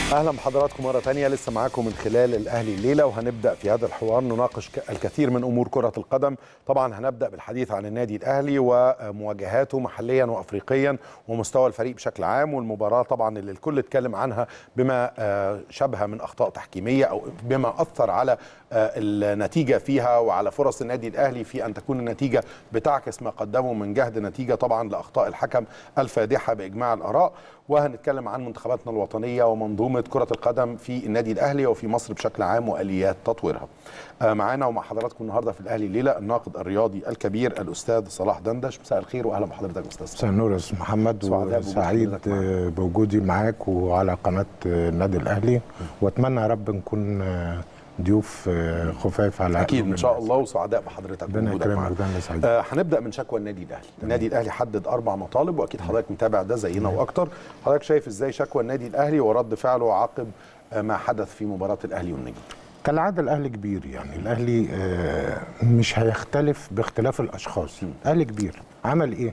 اهلا بحضراتكم مره تانية لسه معاكم من خلال الاهلي الليله وهنبدا في هذا الحوار نناقش الكثير من امور كره القدم طبعا هنبدا بالحديث عن النادي الاهلي ومواجهاته محليا وافريقيا ومستوى الفريق بشكل عام والمباراه طبعا اللي الكل اتكلم عنها بما شبه من اخطاء تحكيميه او بما اثر على النتيجه فيها وعلى فرص النادي الاهلي في ان تكون النتيجه بتعكس ما قدمه من جهد نتيجه طبعا لاخطاء الحكم الفادحه باجماع الاراء وهنتكلم عن منتخباتنا الوطنيه ومنظومه كره القدم في النادي الاهلي وفي مصر بشكل عام واليات تطويرها. معانا ومع حضراتكم النهارده في الاهلي الليله الناقد الرياضي الكبير الاستاذ صلاح دندش مساء الخير واهلا بحضرتك استاذ مساء النور يا استاذ محمد وسعيد بوجودي معاك وعلى قناه النادي الاهلي واتمنى يا رب نكون ضيوف خفاف على اكيد ان شاء الله وسعداء بحضرتك ربنا يكرمك سعيد آه هنبدا من شكوى النادي الاهلي النادي الاهلي حدد اربع مطالب واكيد حضرتك متابع ده زينا واكتر حضرتك شايف ازاي شكوى النادي الاهلي ورد فعله عقب آه ما حدث في مباراه الاهلي والنجم كالعاده الاهلي كبير يعني الاهلي آه مش هيختلف باختلاف الاشخاص الاهلي كبير عمل ايه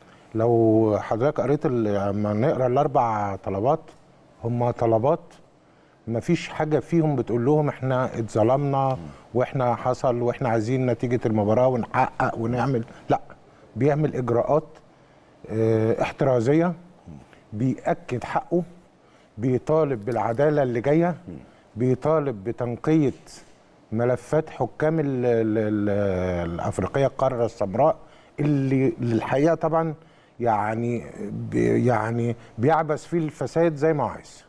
لو حضرتك قريت لما نقرا الاربع طلبات هم طلبات ما فيش حاجة فيهم بتقول لهم احنا اتظلمنا واحنا حصل واحنا عايزين نتيجة المباراة ونحقق ونعمل لا بيعمل اجراءات اه احترازية بيأكد حقه بيطالب بالعدالة اللي جاية بيطالب بتنقية ملفات حكام ال ال ال الأفريقية القارة السمراء اللي الحقيقة طبعا يعني بي يعني بيعبث فيه الفساد زي ما عايز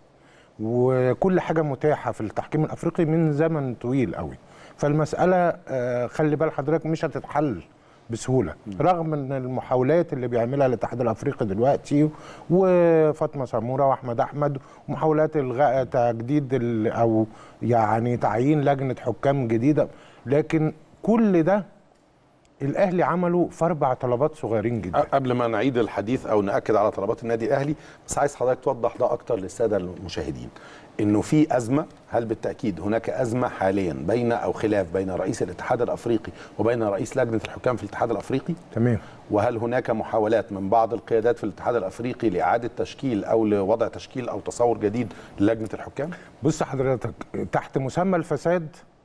وكل حاجه متاحه في التحكيم الافريقي من زمن طويل قوي فالمساله خلي بال حضرتك مش هتتحل بسهوله رغم ان المحاولات اللي بيعملها الاتحاد الافريقي دلوقتي وفاطمه سموره واحمد احمد ومحاولات الغاء تجديد او يعني تعيين لجنه حكام جديده لكن كل ده الاهلي عمله في اربع طلبات صغيرين جدا قبل ما نعيد الحديث او ناكد على طلبات النادي الاهلي بس عايز حضرتك توضح ده اكتر للساده المشاهدين انه في ازمه هل بالتاكيد هناك ازمه حاليا بين او خلاف بين رئيس الاتحاد الافريقي وبين رئيس لجنه الحكام في الاتحاد الافريقي تمام وهل هناك محاولات من بعض القيادات في الاتحاد الافريقي لاعاده تشكيل او لوضع تشكيل او تصور جديد للجنه الحكام بص حضرتك تحت مسمى الفساد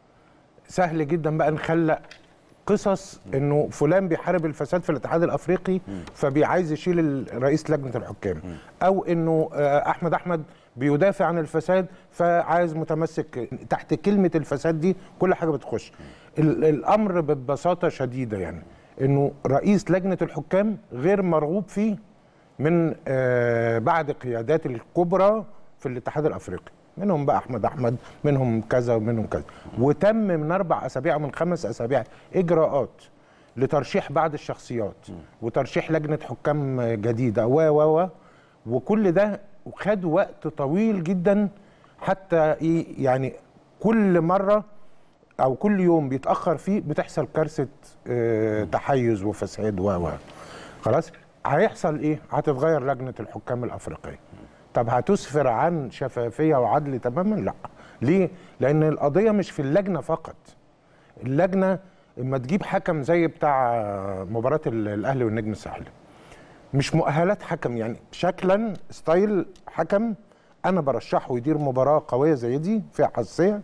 سهل جدا بقى نخلق قصص انه فلان بيحارب الفساد في الاتحاد الافريقي فبيعايز يشيل رئيس لجنه الحكام او انه احمد احمد بيدافع عن الفساد فعايز متمسك تحت كلمه الفساد دي كل حاجه بتخش الامر ببساطه شديده يعني انه رئيس لجنه الحكام غير مرغوب فيه من بعد قيادات الكبرى في الاتحاد الافريقي منهم بقى احمد احمد منهم كذا ومنهم كذا وتم من اربع اسابيع ومن خمس اسابيع اجراءات لترشيح بعض الشخصيات وترشيح لجنه حكام جديده و و و وكل ده خد وقت طويل جدا حتى ايه يعني كل مره او كل يوم بيتاخر فيه بتحصل كارثه اه تحيز وفساد و و خلاص هيحصل ايه هتتغير لجنه الحكام الافريقيه طب هتسفر عن شفافيه وعدل تماما لا ليه لان القضيه مش في اللجنه فقط اللجنه اما تجيب حكم زي بتاع مباراه الاهلي والنجم الساحلي مش مؤهلات حكم يعني شكلا ستايل حكم انا برشحه يدير مباراه قويه زي دي فيها حساسيه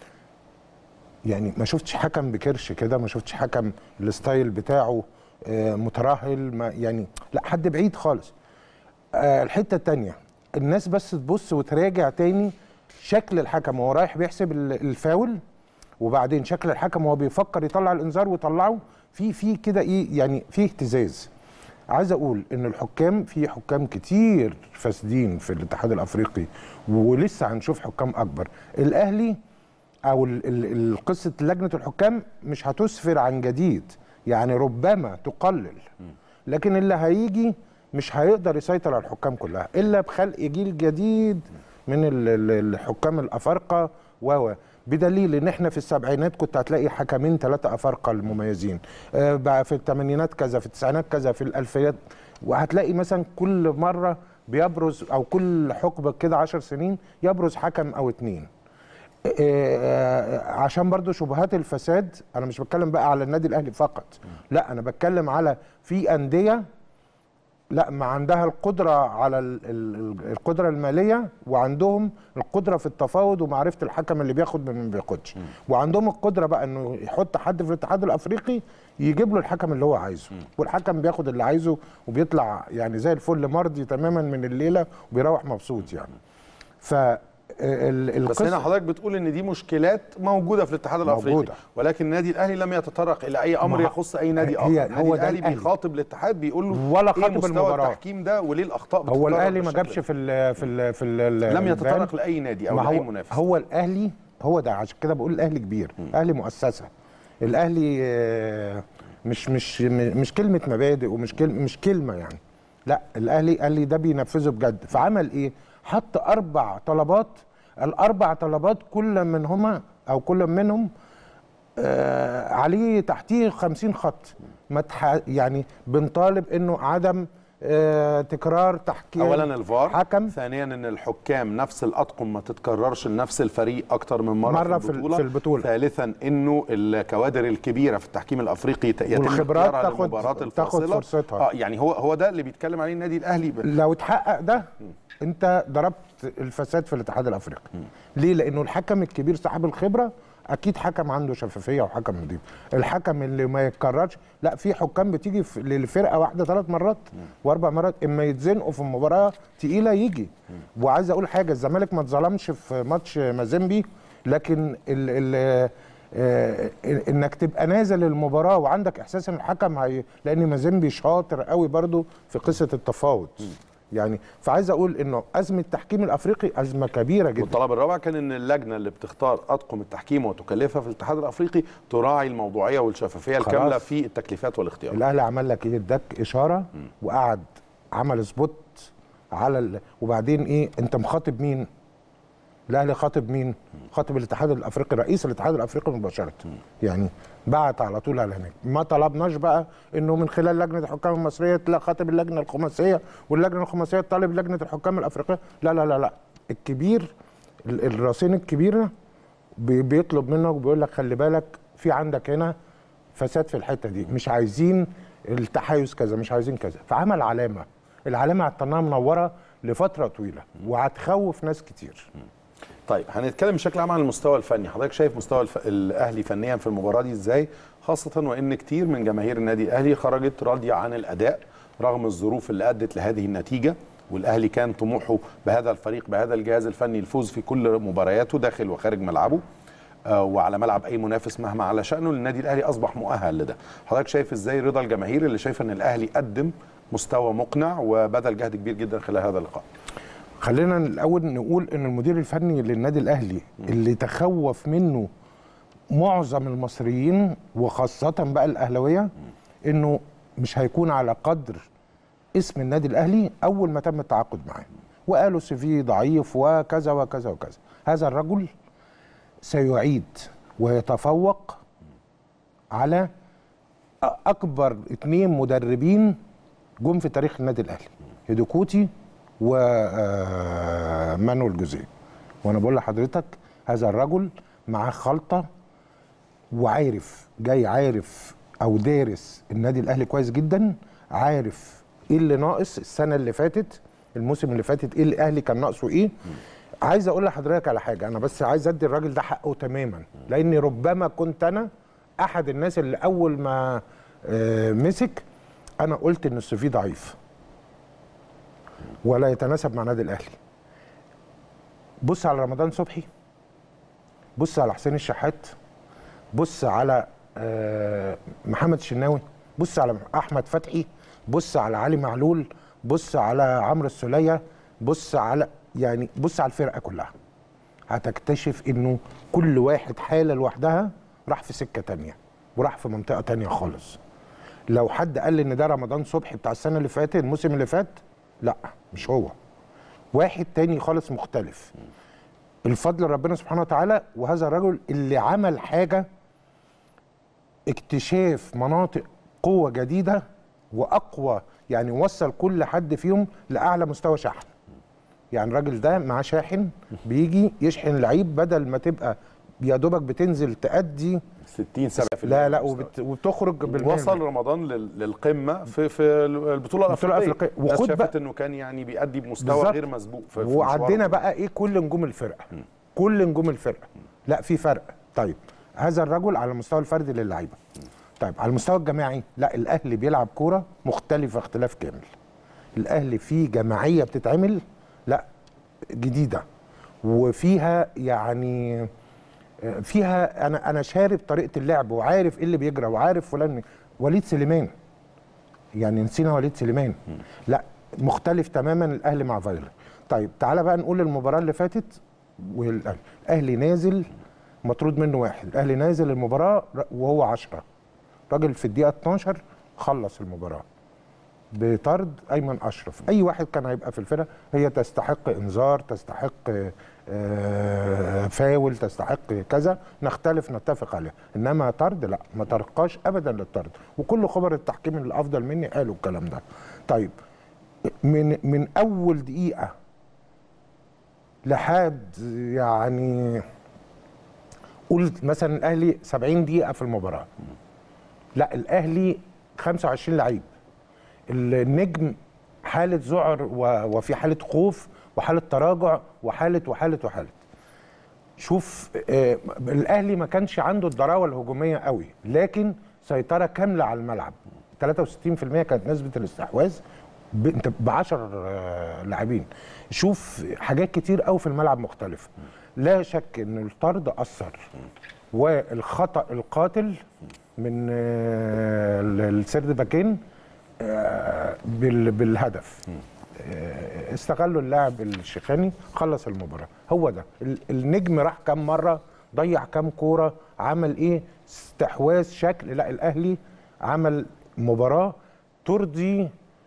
يعني ما شفتش حكم بكرش كده ما شفتش حكم الستايل بتاعه مترهل ما يعني لا حد بعيد خالص الحته الثانيه الناس بس تبص وتراجع تاني شكل الحكم وهو رايح بيحسب الفاول وبعدين شكل الحكم وهو بيفكر يطلع الانذار ويطلعه في في كده ايه يعني في اهتزاز عايز اقول ان الحكام في حكام كتير فاسدين في الاتحاد الافريقي ولسه هنشوف حكام اكبر الاهلي او قصه لجنه الحكام مش هتسفر عن جديد يعني ربما تقلل لكن اللي هيجي مش هيقدر يسيطر على الحكام كلها الا بخلق جيل جديد من الحكام الافارقه و بدليل ان احنا في السبعينات كنت هتلاقي حكمين ثلاثه افارقه المميزين آه بقى في الثمانينات كذا في التسعينات كذا في الالفيات وهتلاقي مثلا كل مره بيبرز او كل حقبه كده 10 سنين يبرز حكم او اتنين آه عشان برضو شبهات الفساد انا مش بتكلم بقى على النادي الاهلي فقط لا انا بتكلم على في انديه لا ما عندها القدره على ال- ال- القدره الماليه وعندهم القدره في التفاوض ومعرفه الحكم اللي بياخد من ما بياخدش وعندهم القدره بقى انه يحط حد في الاتحاد الافريقي يجيب له الحكم اللي هو عايزه والحكم بياخد اللي عايزه وبيطلع يعني زي الفل مرضي تماما من الليله وبيروح مبسوط يعني ف ال- بس هنا القصة- حضرتك بتقول ان دي مشكلات موجوده في الاتحاد الافريقي موجودة. ولكن النادي الاهلي لم يتطرق الى اي امر ما- يخص اي نادي هي- اخر هو النادي ده الاهلي الأهلي. بيخاطب الاتحاد بيقول له ولا ايه خاطب مستوى المباراة. التحكيم ده وليه الاخطاء هو بتتكرر الاهلي ما بالشكل جابش ده؟ في ال في ال في ال لم البيان. يتطرق لاي نادي او ما لاي هو منافس هو الاهلي هو ده عشان كده بقول الاهلي كبير الاهلي مؤسسه الاهلي آه، مش مش مش كلمه مبادئ ومش كلمه مش كلمه يعني لا الاهلي قال لي ده بينفذه بجد فعمل ايه حط اربع طلبات الاربع طلبات كل منهما او كل منهم آه عليه تحتيه 50 خط ما تح... يعني بنطالب انه عدم آه تكرار تحكيم اولا الفار حكم ثانيا ان الحكام نفس الاطقم ما تتكررش لنفس الفريق اكتر من مره, مرة في في ال- البطوله في البطولة. ثالثا انه الكوادر الكبيره في التحكيم الافريقي يت- يتم والخبرات اختيارها تاخد- للمباراه تاخد الفاصله فرصتها. اه يعني هو هو ده اللي بيتكلم عليه النادي الاهلي ب... لو اتحقق ده انت ضربت الفساد في الاتحاد الافريقي ليه لانه الحكم الكبير صاحب الخبره اكيد حكم عنده شفافيه وحكم نضيف الحكم اللي ما يتكررش لا في حكام بتيجي في- للفرقه واحده ثلاث مرات واربع مرات اما يتزنقوا في مباراه تقيله يجي وعايز اقول حاجه الزمالك ما اتظلمش في ماتش مازيمبي لكن ال ال آه، انك تبقى نازل المباراه وعندك احساس ان الحكم هي لان مازيمبي شاطر قوي برضو في قصه التفاوض يعني فعايز اقول انه ازمه التحكيم الافريقي ازمه كبيره جدا والطلب الرابع كان ان اللجنه اللي بتختار اطقم التحكيم وتكلفها في الاتحاد الافريقي تراعي الموضوعيه والشفافيه خلاص. الكامله في التكليفات والاختيار الاهلي عمل لك ايه اداك اشاره وقعد عمل سبوت على ال... وبعدين ايه انت مخاطب مين الاهلي خاطب مين خاطب الاتحاد الافريقي رئيس الاتحاد الافريقي مباشره يعني بعت على طول على هناك ما طلبناش بقى انه من خلال لجنه الحكام المصريه لا خاطب اللجنه الخماسيه واللجنه الخماسيه تطالب لجنه الحكام الافريقيه لا لا لا لا الكبير ال- الراسين الكبيره بي- بيطلب منك وبيقول لك خلي بالك في عندك هنا فساد في الحته دي مش عايزين التحيز كذا مش عايزين كذا فعمل علامه العلامه هتنها منوره لفتره طويله وهتخوف ناس كتير طيب هنتكلم بشكل عام عن المستوى الفني حضرتك شايف مستوى الف... الاهلي فنيا في المباراه دي ازاي خاصه وان كتير من جماهير النادي الاهلي خرجت راضيه عن الاداء رغم الظروف اللي ادت لهذه النتيجه والاهلي كان طموحه بهذا الفريق بهذا الجهاز الفني الفوز في كل مبارياته داخل وخارج ملعبه آه، وعلى ملعب اي منافس مهما على شانه النادي الاهلي اصبح مؤهل لده حضرتك شايف ازاي رضا الجماهير اللي شايفه ان الاهلي قدم مستوى مقنع وبذل جهد كبير جدا خلال هذا اللقاء خلينا الاول نقول ان المدير الفني للنادي الاهلي اللي تخوف منه معظم المصريين وخاصه بقى الاهلاويه انه مش هيكون على قدر اسم النادي الاهلي اول ما تم التعاقد معاه وقالوا سي في ضعيف وكذا وكذا وكذا هذا الرجل سيعيد ويتفوق على أ- اكبر اثنين مدربين جم في تاريخ النادي الاهلي هيدوكوتي ومانويل جوزيه وانا بقول لحضرتك هذا الرجل معاه خلطه وعارف جاي عارف او دارس النادي الاهلي كويس جدا عارف ايه اللي ناقص السنه اللي فاتت الموسم اللي فاتت ايه الاهلي كان ناقصه ايه عايز اقول لحضرتك على حاجه انا بس عايز ادي الراجل ده حقه تماما لاني ربما كنت انا احد الناس اللي اول ما آه، مسك انا قلت ان السوفي ضعيف ولا يتناسب مع النادي الاهلي بص على رمضان صبحي بص على حسين الشحات بص على آه، محمد الشناوي بص على احمد فتحي بص على علي معلول بص على عمرو السوليه بص على يعني بص على الفرقه كلها هتكتشف انه كل واحد حاله لوحدها راح في سكه تانية وراح في منطقه تانية خالص لو حد قال لي ان ده رمضان صبحي بتاع السنه اللي فاتت الموسم اللي فات لا مش هو واحد تاني خالص مختلف الفضل ربنا سبحانه وتعالى وهذا الرجل اللي عمل حاجه اكتشاف مناطق قوه جديده واقوى يعني وصل كل حد فيهم لاعلى مستوى شحن يعني الراجل ده معاه شاحن بيجي يشحن لعيب بدل ما تبقى يا دوبك بتنزل تأدي 60 70% لا لا من وبت وبتخرج بالمية. وصل رمضان لل- للقمه في في البطوله الافريقيه الأفريقية. الناس وخد شافت بقى- انه كان يعني بيأدي بمستوى بالظبط. غير مسبوق في في وعدينا مشواره. بقى ايه كل نجوم الفرقه كل نجوم الفرقه لا في فرق طيب هذا الرجل على المستوى الفردي للعيبه طيب على المستوى الجماعي لا الاهلي بيلعب كوره مختلفه اختلاف كامل الاهلي فيه جماعيه بتتعمل لا جديده وفيها يعني آه، فيها انا انا شارب طريقه اللعب وعارف ايه اللي بيجرى وعارف فلان وليد سليمان يعني نسينا وليد سليمان لا مختلف تماما الاهلي مع فايلر طيب تعالى بقى نقول المباراه اللي فاتت والاهلي الاهلي نازل مطرود منه واحد الاهلي نازل المباراه ر- وهو 10 راجل في الدقيقه 12 خلص المباراه بطرد ايمن اشرف اي واحد كان هيبقى في الفرقه هي تستحق انذار تستحق آه، فاول تستحق كذا نختلف نتفق عليها انما طرد لا ما ترقاش ابدا للطرد وكل خبر التحكيم الافضل مني قالوا الكلام ده طيب من من اول دقيقه لحد يعني قلت مثلا الاهلي 70 دقيقه في المباراه لا الاهلي 25 لعيب النجم حاله ذعر و- وفي حاله خوف وحاله تراجع وحاله وحاله وحاله شوف آه الاهلي ما كانش عنده الضراوه الهجوميه قوي لكن سيطره كامله على الملعب 63% كانت نسبه الاستحواذ ب- انت ب 10 آه لاعبين شوف حاجات كتير قوي في الملعب مختلفه لا شك ان الطرد اثر والخطا القاتل من آه، السرد باكين آه، بال- بالهدف آه، استغلوا اللاعب الشيخاني خلص المباراه هو ده ال- النجم راح كام مره ضيع كام كوره عمل ايه استحواذ شكل لا الاهلي عمل مباراه ترضي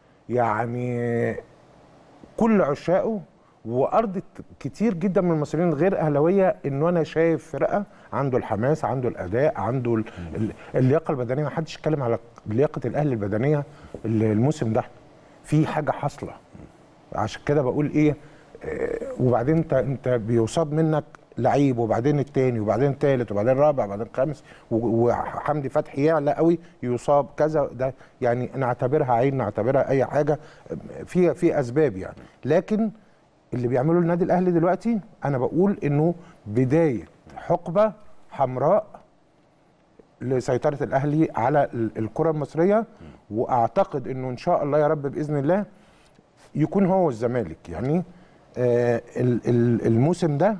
يعني كل عشاقه وارضت كتير جدا من المصريين غير اهلاويه انه انا شايف فرقه عنده الحماس عنده الاداء عنده ال- ال- اللياقه البدنيه ما حدش اتكلم على لياقه الاهلي البدنيه ال- الموسم ده في حاجه حاصله عشان كده بقول ايه آه، وبعدين انت انت بيصاب منك لعيب وبعدين التاني وبعدين التالت وبعدين الرابع وبعدين الخامس و- وحمدي فتحي يعلى قوي يصاب كذا ده يعني نعتبرها عين نعتبرها اي حاجه في في اسباب يعني لكن اللي بيعمله النادي الاهلي دلوقتي انا بقول انه بدايه حقبه حمراء لسيطره الاهلي على ال- الكره المصريه واعتقد انه ان شاء الله يا رب باذن الله يكون هو الزمالك يعني آه ال- ال- الموسم ده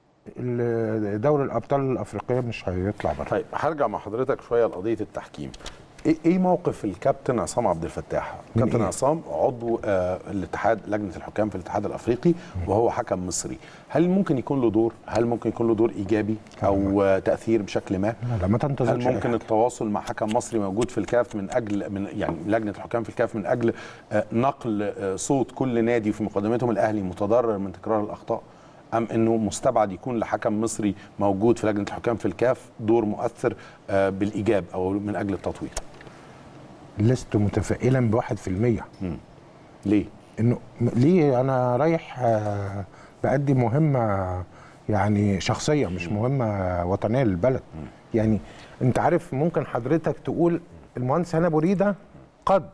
ال- دوري الابطال الافريقيه مش هيطلع بره طيب هرجع مع حضرتك شويه لقضيه التحكيم ايه إيه موقف الكابتن عصام عبد الفتاح من كابتن إيه؟ عصام عضو آه الاتحاد لجنه الحكام في الاتحاد الافريقي وهو حكم مصري هل ممكن يكون له دور هل ممكن يكون له دور ايجابي او آه تاثير بشكل ما لا لا ما تنتظرش هل أي ممكن حاجة. التواصل مع حكم مصري موجود في الكاف من اجل من يعني لجنه الحكام في الكاف من اجل آه، نقل آه، صوت كل نادي في مقدمتهم الاهلي متضرر من تكرار الاخطاء ام انه مستبعد يكون لحكم مصري موجود في لجنه الحكام في الكاف دور مؤثر آه، بالايجاب او من اجل التطوير لست متفائلا بواحد في المية ليه انه م- ليه انا رايح آه، بأدي مهمه يعني شخصيه مش مهمه وطنيه للبلد يعني انت عارف ممكن حضرتك تقول المهندس هنا بريده قد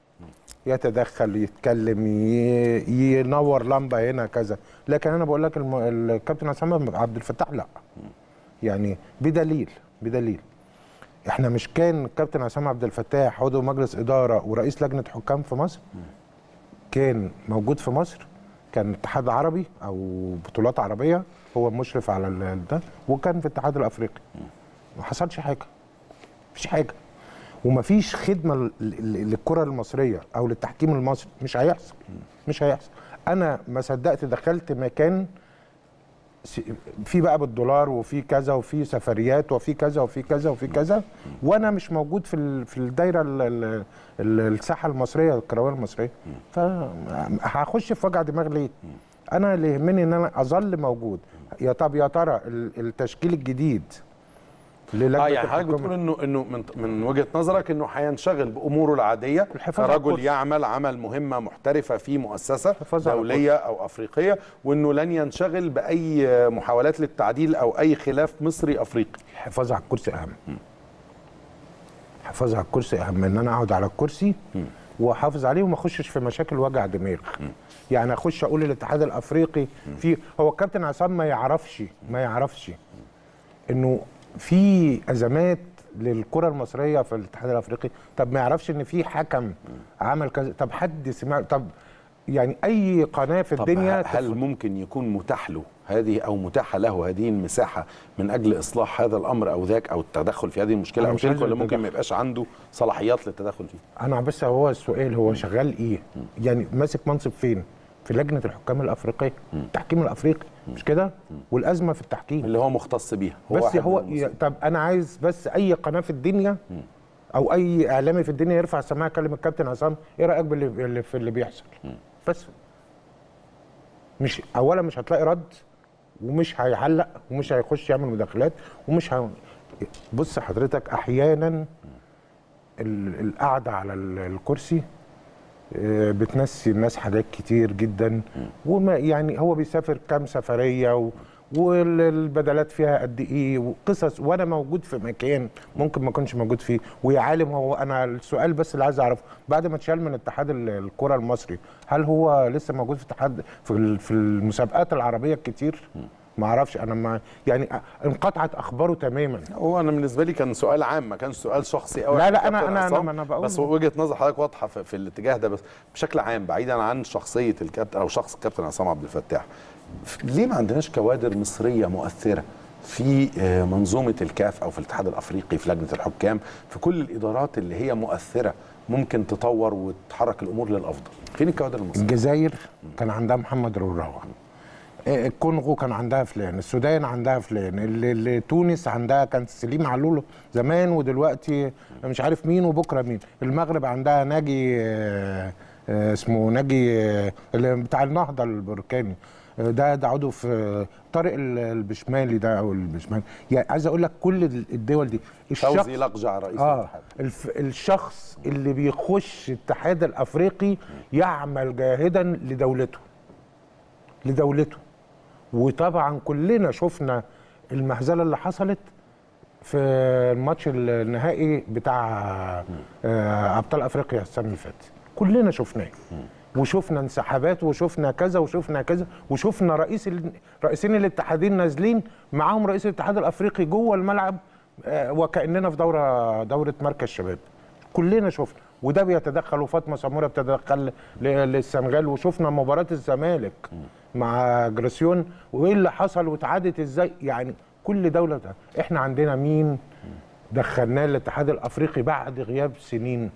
يتدخل يتكلم ي- ينور لمبه هنا كذا لكن انا بقول لك الم- الكابتن عصام عبد الفتاح لا يعني بدليل بدليل احنا مش كان الكابتن عصام عبد الفتاح عضو مجلس اداره ورئيس لجنه حكام في مصر كان موجود في مصر كان اتحاد عربي او بطولات عربيه هو مشرف على ال- ده وكان في الاتحاد الافريقي ما حصلش حاجه مفيش حاجه ومفيش خدمه ل- ل- للكره المصريه او للتحكيم المصري مش هيحصل مش هيحصل انا ما صدقت دخلت مكان س- في بقى بالدولار وفي كذا وفي سفريات وفي كذا وفي كذا وفي كذا وانا مش موجود في ال- في الدايره ال- ال- ال- الساحه المصريه الكرويه المصريه فهخش في وجع دماغ ليه؟ انا اللي يهمني ان انا اظل موجود يا طب يا ترى ال- التشكيل الجديد للجنة اه يعني حضرتك الحكام. بتقول انه انه من من وجهه نظرك انه هينشغل باموره العاديه الحفاظ على كرجل الكرسي. يعمل عمل مهمه محترفه في مؤسسه الحفاظ على دوليه او افريقيه وانه لن ينشغل باي محاولات للتعديل او اي خلاف مصري افريقي الحفاظ على الكرسي اهم الحفاظ على الكرسي اهم من ان انا اقعد على الكرسي واحافظ عليه وما اخشش في مشاكل وجع دماغ يعني اخش اقول الاتحاد الافريقي في هو الكابتن عصام ما يعرفش ما يعرفش انه في ازمات للكره المصريه في الاتحاد الافريقي طب ما يعرفش ان في حكم عمل كذا طب حد سمع طب يعني اي قناه في طب الدنيا هل ممكن يكون متاح له هذه او متاحه له هذه المساحه من اجل اصلاح هذا الامر او ذاك او التدخل في هذه المشكله أنا او مش تلك عايز ولا ممكن التدخل. ما يبقاش عنده صلاحيات للتدخل فيه انا بس هو السؤال هو شغال ايه يعني ماسك منصب فين في لجنه الحكام الافريقيه التحكيم الافريقي مش كده والازمه في التحكيم اللي هو مختص بيها بس واحد هو من المصريين. طب انا عايز بس اي قناه في الدنيا او اي اعلامي في الدنيا يرفع السماعه يكلم الكابتن عصام ايه رايك باللي اللي في اللي بيحصل بس مش اولا مش هتلاقي رد ومش هيعلق ومش هيخش يعمل مداخلات ومش ه... بص حضرتك احيانا ال- القعده على ال- الكرسي آه، بتنسي الناس حاجات كتير جدا وما يعني هو بيسافر كام سفريه و والبدلات فيها قد ايه وقصص وانا موجود في مكان ممكن ما اكونش موجود فيه ويا عالم هو انا السؤال بس اللي عايز اعرفه بعد ما اتشال من اتحاد ال- الكره المصري هل هو لسه موجود في اتحاد في ال- في المسابقات العربيه الكتير ما اعرفش انا ما يعني انقطعت اخباره تماما هو انا بالنسبه لي كان سؤال عام ما كانش سؤال شخصي قوي لا، عن لا، أنا- الكابتن أنا- أنا- عصام، ما أنا بقول. بس وجهه نظر حضرتك واضحه في, في الاتجاه ده بس بشكل عام بعيدا عن شخصيه الكابتن او شخص الكابتن عصام عبد الفتاح ف- ليه ما عندناش كوادر مصريه مؤثره في آه، منظومه الكاف او في الاتحاد الافريقي في لجنه الحكام في كل الادارات اللي هي مؤثره ممكن تطور وتحرك الامور للافضل فين الكوادر المصريه الجزائر كان عندها محمد روراوة آه، الكونغو كان عندها فلان السودان عندها فلان ال- ال- تونس عندها كان سليم علولو زمان ودلوقتي مش عارف مين وبكره مين المغرب عندها ناجي آه، آه، اسمه ناجي آه، اللي بتاع النهضه البركاني آه، ده ده عضو في طارق ال- البشمالي ده او البشمالي يعني عايز اقول لك كل الدول دي فوزي لقجع رئيس اه الاتحاد الف الشخص اللي بيخش الاتحاد الافريقي يعمل جاهدا لدولته لدولته وطبعا كلنا شفنا المهزله اللي حصلت في الماتش النهائي بتاع آه، ابطال افريقيا السنه اللي فاتت كلنا شفناه وشفنا انسحابات وشفنا كذا وشفنا كذا وشفنا رئيس ال- رئيسين الاتحادين نازلين معاهم رئيس الاتحاد الافريقي جوه الملعب آه، وكاننا في دوره دوره مركز شباب كلنا شفنا وده بيتدخل وفاطمه سموره بتتدخل ل- للسنغال وشفنا مباراه الزمالك مع جراسيون وايه اللي حصل واتعادت ازاي يعني كل دوله ده. احنا عندنا مين دخلناه الاتحاد الافريقي بعد غياب سنين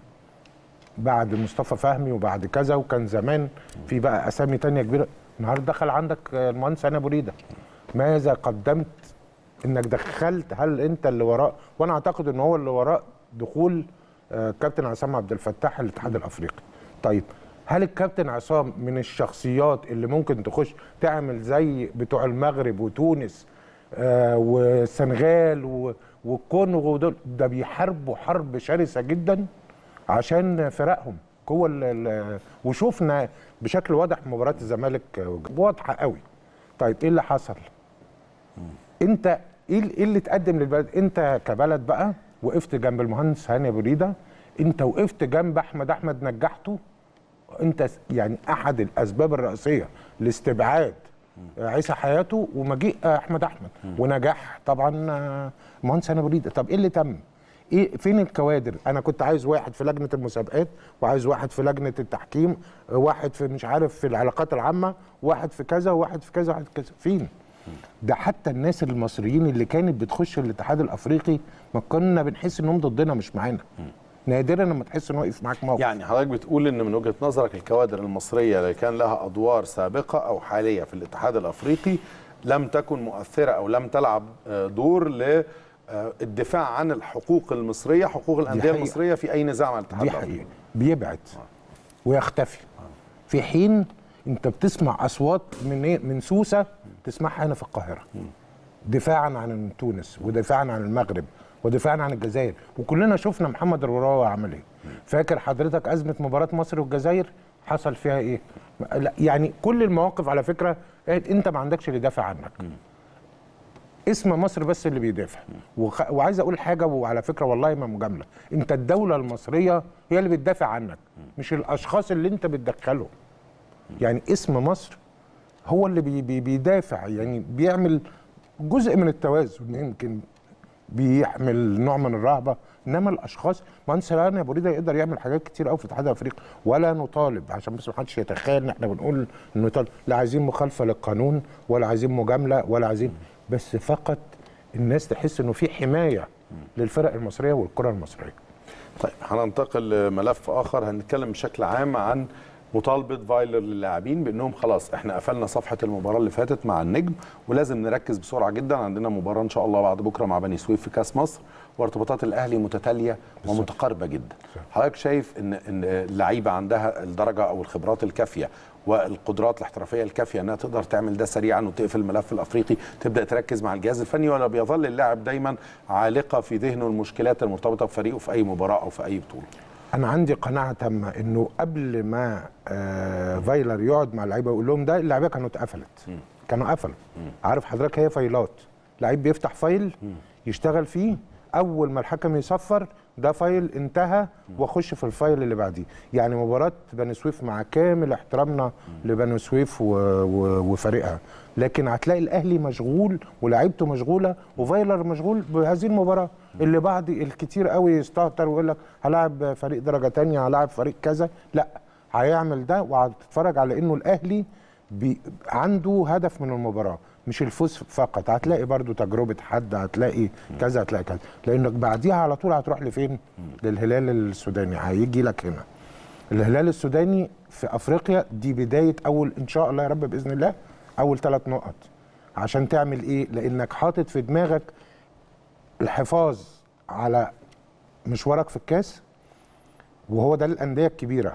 بعد مصطفى فهمي وبعد كذا وكان زمان في بقى اسامي تانية كبيره النهارده دخل عندك المهندس هاني ابو ريده ماذا قدمت انك دخلت هل انت اللي وراء وانا اعتقد ان هو اللي وراء دخول آه، كابتن عصام عبد الفتاح الاتحاد الافريقي طيب هل الكابتن عصام من الشخصيات اللي ممكن تخش تعمل زي بتوع المغرب وتونس آه، والسنغال و- والكونغو دول ده بيحاربوا حرب شرسه جدا عشان فرقهم جوه ال- ال- وشفنا بشكل واضح مباراه الزمالك آه، واضحه قوي طيب ايه اللي حصل انت ايه ال- إيه اللي تقدم للبلد انت كبلد بقى وقفت جنب المهندس هاني ابو ريده انت وقفت جنب احمد احمد نجحته انت س- يعني احد الاسباب الرئيسيه لاستبعاد عيسى حياته ومجيء احمد احمد ونجاح طبعا آه، المهندس هاني ابو ريده طب ايه اللي تم ايه فين الكوادر انا كنت عايز واحد في لجنه المسابقات وعايز واحد في لجنه التحكيم واحد في مش عارف في العلاقات العامه واحد في كذا وواحد في كذا وواحد في كذا فين ده حتى الناس المصريين اللي كانت بتخش الاتحاد الافريقي ما كنا بنحس انهم ضدنا مش معانا نادرا لما تحس انه واقف معاك موقف يعني حضرتك بتقول ان من وجهه نظرك الكوادر المصريه اللي كان لها ادوار سابقه او حاليه في الاتحاد الافريقي لم تكن مؤثره او لم تلعب آه، دور للدفاع عن الحقوق المصريه حقوق الانديه حقيقة. المصريه في اي نزاع مع الاتحاد دي الافريقي حقيقة بيبعد ويختفي في حين انت بتسمع اصوات من ايه من سوسه تسمعها هنا في القاهره دفاعا عن تونس ودفاعا عن المغرب ودفاعا عن الجزائر وكلنا شفنا محمد الوراوي عمل ايه فاكر حضرتك ازمه مباراه مصر والجزائر حصل فيها ايه لا يعني كل المواقف على فكره انت ما عندكش اللي يدافع عنك اسم مصر بس اللي بيدافع وخ... وعايز اقول حاجه وعلى فكره والله ما مجامله انت الدوله المصريه هي اللي بتدافع عنك مش الاشخاص اللي انت بتدخلهم يعني اسم مصر هو اللي بي بي بيدافع يعني بيعمل جزء من التوازن يمكن بيحمل نوع من الرهبه انما الاشخاص مهندس رهان ابو ريده يقدر يعمل حاجات كتير قوي في الاتحاد الافريقي ولا نطالب عشان بس ما حدش يتخيل ان احنا بنقول انه نطالب لا عايزين مخالفه للقانون ولا عايزين مجامله ولا عايزين بس فقط الناس تحس انه في حمايه للفرق المصريه والكره المصريه طيب هننتقل لملف اخر هنتكلم بشكل عام عن مطالبه فايلر للاعبين بانهم خلاص احنا قفلنا صفحه المباراه اللي فاتت مع النجم ولازم نركز بسرعه جدا عندنا مباراه ان شاء الله بعد بكره مع بني سويف في كاس مصر وارتباطات الاهلي متتاليه ومتقاربه جدا حضرتك شايف ان ان اللعيبه عندها الدرجه او الخبرات الكافيه والقدرات الاحترافيه الكافيه انها تقدر تعمل ده سريعا وتقفل الملف الافريقي تبدا تركز مع الجهاز الفني ولا بيظل اللاعب دايما عالقه في ذهنه المشكلات المرتبطه بفريقه في اي مباراه او في اي بطوله انا عندي قناعه تامه انه قبل ما آه فايلر يقعد مع اللعيبه ويقول لهم ده اللعيبه كانوا اتقفلت كانوا قفلوا عارف حضرتك هي فايلات لعيب بيفتح فايل يشتغل فيه اول ما الحكم يصفر ده فايل انتهى واخش في الفايل اللي بعديه يعني مباراه بني سويف مع كامل احترامنا لبني سويف و... و... وفريقها لكن هتلاقي الاهلي مشغول ولاعيبته مشغوله وفايلر مشغول بهذه المباراه اللي بعد الكتير قوي يستهتر ويقول لك هلاعب فريق درجه تانية هلاعب فريق كذا لا هيعمل ده وهتتفرج على انه الاهلي بي... عنده هدف من المباراه مش الفوز فقط هتلاقي برضو تجربه حد هتلاقي كذا هتلاقي كذا لانك بعديها على طول هتروح لفين للهلال السوداني هيجي لك هنا الهلال السوداني في افريقيا دي بدايه اول ان شاء الله يا رب باذن الله اول ثلاث نقط عشان تعمل ايه لانك حاطط في دماغك الحفاظ على مشوارك في الكاس وهو ده الانديه الكبيره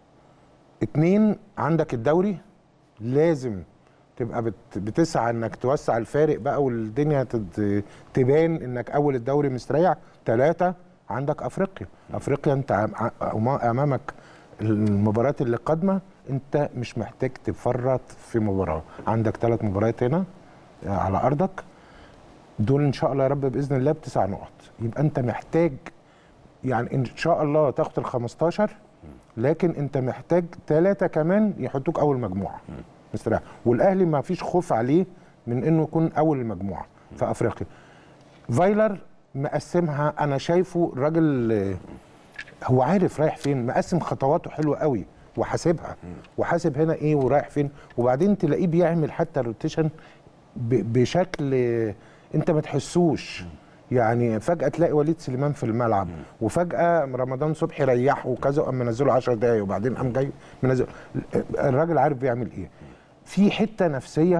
اتنين عندك الدوري لازم تبقى بت بتسعى انك توسع الفارق بقى والدنيا تبان انك اول الدوري مستريح ثلاثة عندك افريقيا افريقيا انت امامك المباريات اللي قادمه انت مش محتاج تفرط في مباراه عندك ثلاث مباريات هنا على ارضك دول ان شاء الله يا رب باذن الله بتسع نقط يبقى انت محتاج يعني ان شاء الله تاخد ال 15 لكن انت محتاج ثلاثه كمان يحطوك اول مجموعه مستريح والاهلي ما فيش خوف عليه من انه يكون اول المجموعه في افريقيا فايلر مقسمها انا شايفه الراجل هو عارف رايح فين مقسم خطواته حلوه قوي وحاسبها وحاسب هنا ايه ورايح فين وبعدين تلاقيه بيعمل حتى الروتيشن بشكل انت ما تحسوش يعني فجاه تلاقي وليد سليمان في الملعب وفجاه رمضان صبحي ريحه وكذا وقام منزله 10 دقايق وبعدين قام جاي منزل الراجل عارف بيعمل ايه في حته نفسيه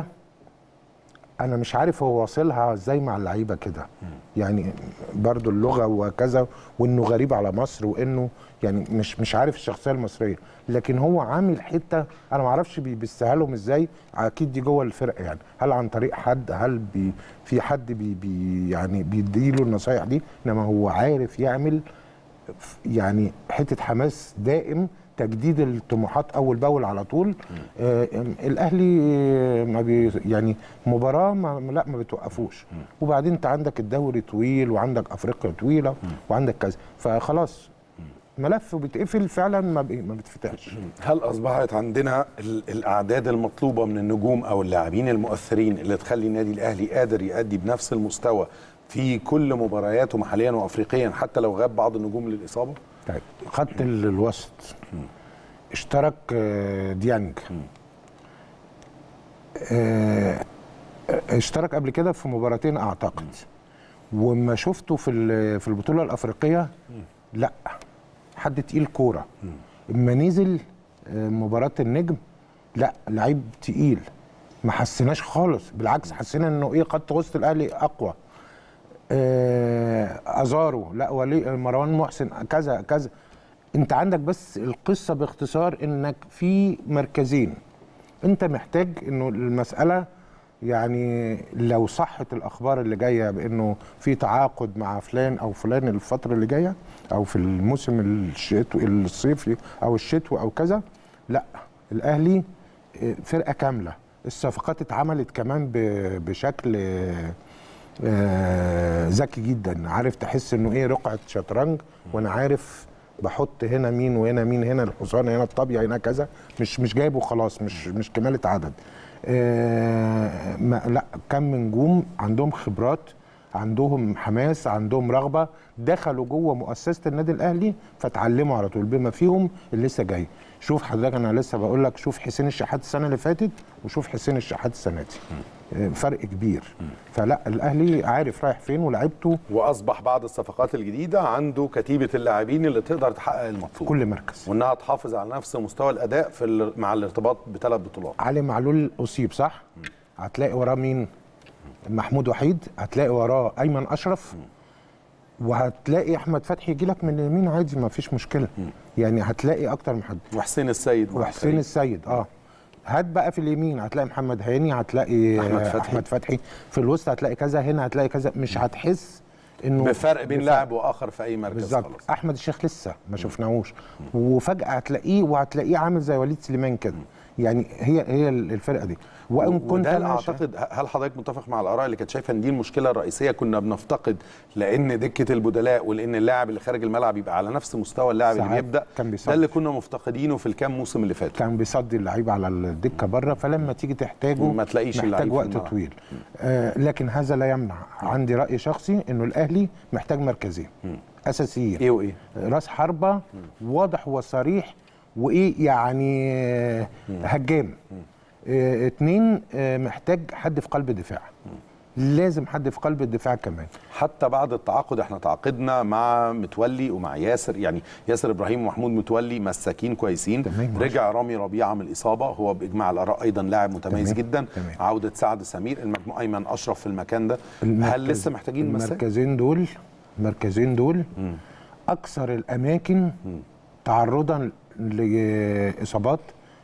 انا مش عارف هو واصلها ازاي مع اللعيبه كده يعني برضو اللغه وكذا وانه غريب على مصر وانه يعني مش مش عارف الشخصيه المصريه لكن هو عامل حته انا ما اعرفش بيبثها لهم ازاي اكيد دي جوه الفرقه يعني هل عن طريق حد هل بي في حد بي بي يعني بيديله النصايح دي انما هو عارف يعمل يعني حته حماس دائم تجديد الطموحات اول باول على طول آه الاهلي ما بي يعني مباراه ما لا ما بتوقفوش وبعدين انت عندك الدوري طويل وعندك افريقيا طويله وعندك كذا فخلاص ملف بيتقفل فعلا ما ما بيتفتحش هل اصبحت عندنا الاعداد المطلوبه من النجوم او اللاعبين المؤثرين اللي تخلي النادي الاهلي قادر يؤدي بنفس المستوى في كل مبارياته محليا وافريقيا حتى لو غاب بعض النجوم للاصابه طيب خط الوسط اشترك ديانج اه اشترك قبل كده في مباراتين اعتقد وما شفته في في البطوله الافريقيه لا حد تقيل كوره اما نزل مباراه النجم لا لعيب تقيل ما حسيناش خالص بالعكس حسينا انه ايه خط وسط الاهلي اقوى آه ازارو لا ولي مروان محسن كذا كذا انت عندك بس القصه باختصار انك في مركزين انت محتاج انه المساله يعني لو صحت الاخبار اللي جايه بانه في تعاقد مع فلان او فلان الفتره اللي جايه او في الموسم الشتوي الصيفي او الشتوي او كذا لا الاهلي آه، فرقه كامله الصفقات اتعملت كمان ب- بشكل آه، آه، ذكي جدا عارف تحس انه ايه رقعه شطرنج وانا عارف بحط هنا مين وهنا مين هنا الحصان هنا الطابيه هنا كذا مش مش جايبه خلاص مش مش كماله عدد آه ما لا كم نجوم عندهم خبرات عندهم حماس عندهم رغبه دخلوا جوه مؤسسه النادي الاهلي فتعلموا على طول بما فيهم اللي لسه جاي شوف حضرتك انا لسه بقول لك شوف حسين الشحات السنه اللي فاتت وشوف حسين الشحات السنه دي آه، فرق كبير فلا الاهلي عارف رايح فين ولاعيبته واصبح بعد الصفقات الجديده عنده كتيبه اللاعبين اللي تقدر تحقق في المطلوب كل مركز وانها تحافظ على نفس مستوى الاداء في ال- مع الارتباط بثلاث بطولات علي معلول اصيب صح هتلاقي وراه مين محمود وحيد هتلاقي وراه ايمن اشرف وهتلاقي احمد فتحي يجي لك من اليمين عادي ما فيش مشكله يعني هتلاقي اكتر من حد وحسين السيد مع وحسين الفريق. السيد اه هات بقى في اليمين هتلاقي محمد هاني هتلاقي أحمد أحمد فتحي. فتحي, أحمد فتحي. في الوسط هتلاقي كذا هنا هتلاقي كذا مش هتحس انه بفرق بين بفرق. لاعب واخر في اي مركز بالظبط خلاص احمد الشيخ لسه ما شفناهوش وفجاه هتلاقيه وهتلاقيه عامل زي وليد سليمان كده يعني هي هي الفرقه دي وان كنت وده أنا شا- اعتقد هل حضرتك متفق مع الاراء اللي كانت شايفه ان دي المشكله الرئيسيه كنا بنفتقد لان دكه البدلاء ولان اللاعب اللي خارج الملعب يبقى على نفس مستوى اللاعب اللي ساعات بيبدا كان ده بيصدر. اللي كنا مفتقدينه في الكام موسم اللي فاتوا كان بيصدي اللعيبه على الدكه بره فلما تيجي تحتاجه ما تلاقيش اللعيب محتاج في وقت الملعب. طويل آه لكن هذا لا يمنع عندي راي شخصي انه الاهلي محتاج مركزين اساسيين ايه وايه راس حربه واضح وصريح وايه يعني آه، هجام آه، اتنين آه، محتاج حد في قلب الدفاع لازم حد في قلب الدفاع كمان حتى بعد التعاقد احنا تعاقدنا مع متولي ومع ياسر يعني ياسر ابراهيم ومحمود متولي مساكين كويسين تمام، ماشي. رجع رامي ربيعه من الاصابه هو باجماع الاراء ايضا لاعب متميز تمام، جدا تمام. عوده سعد سمير المجموعه ايمن اشرف في المكان ده هل المركز- لسه محتاجين مساك المركزين دول المركزين دول اكثر الاماكن تعرضا لاصابات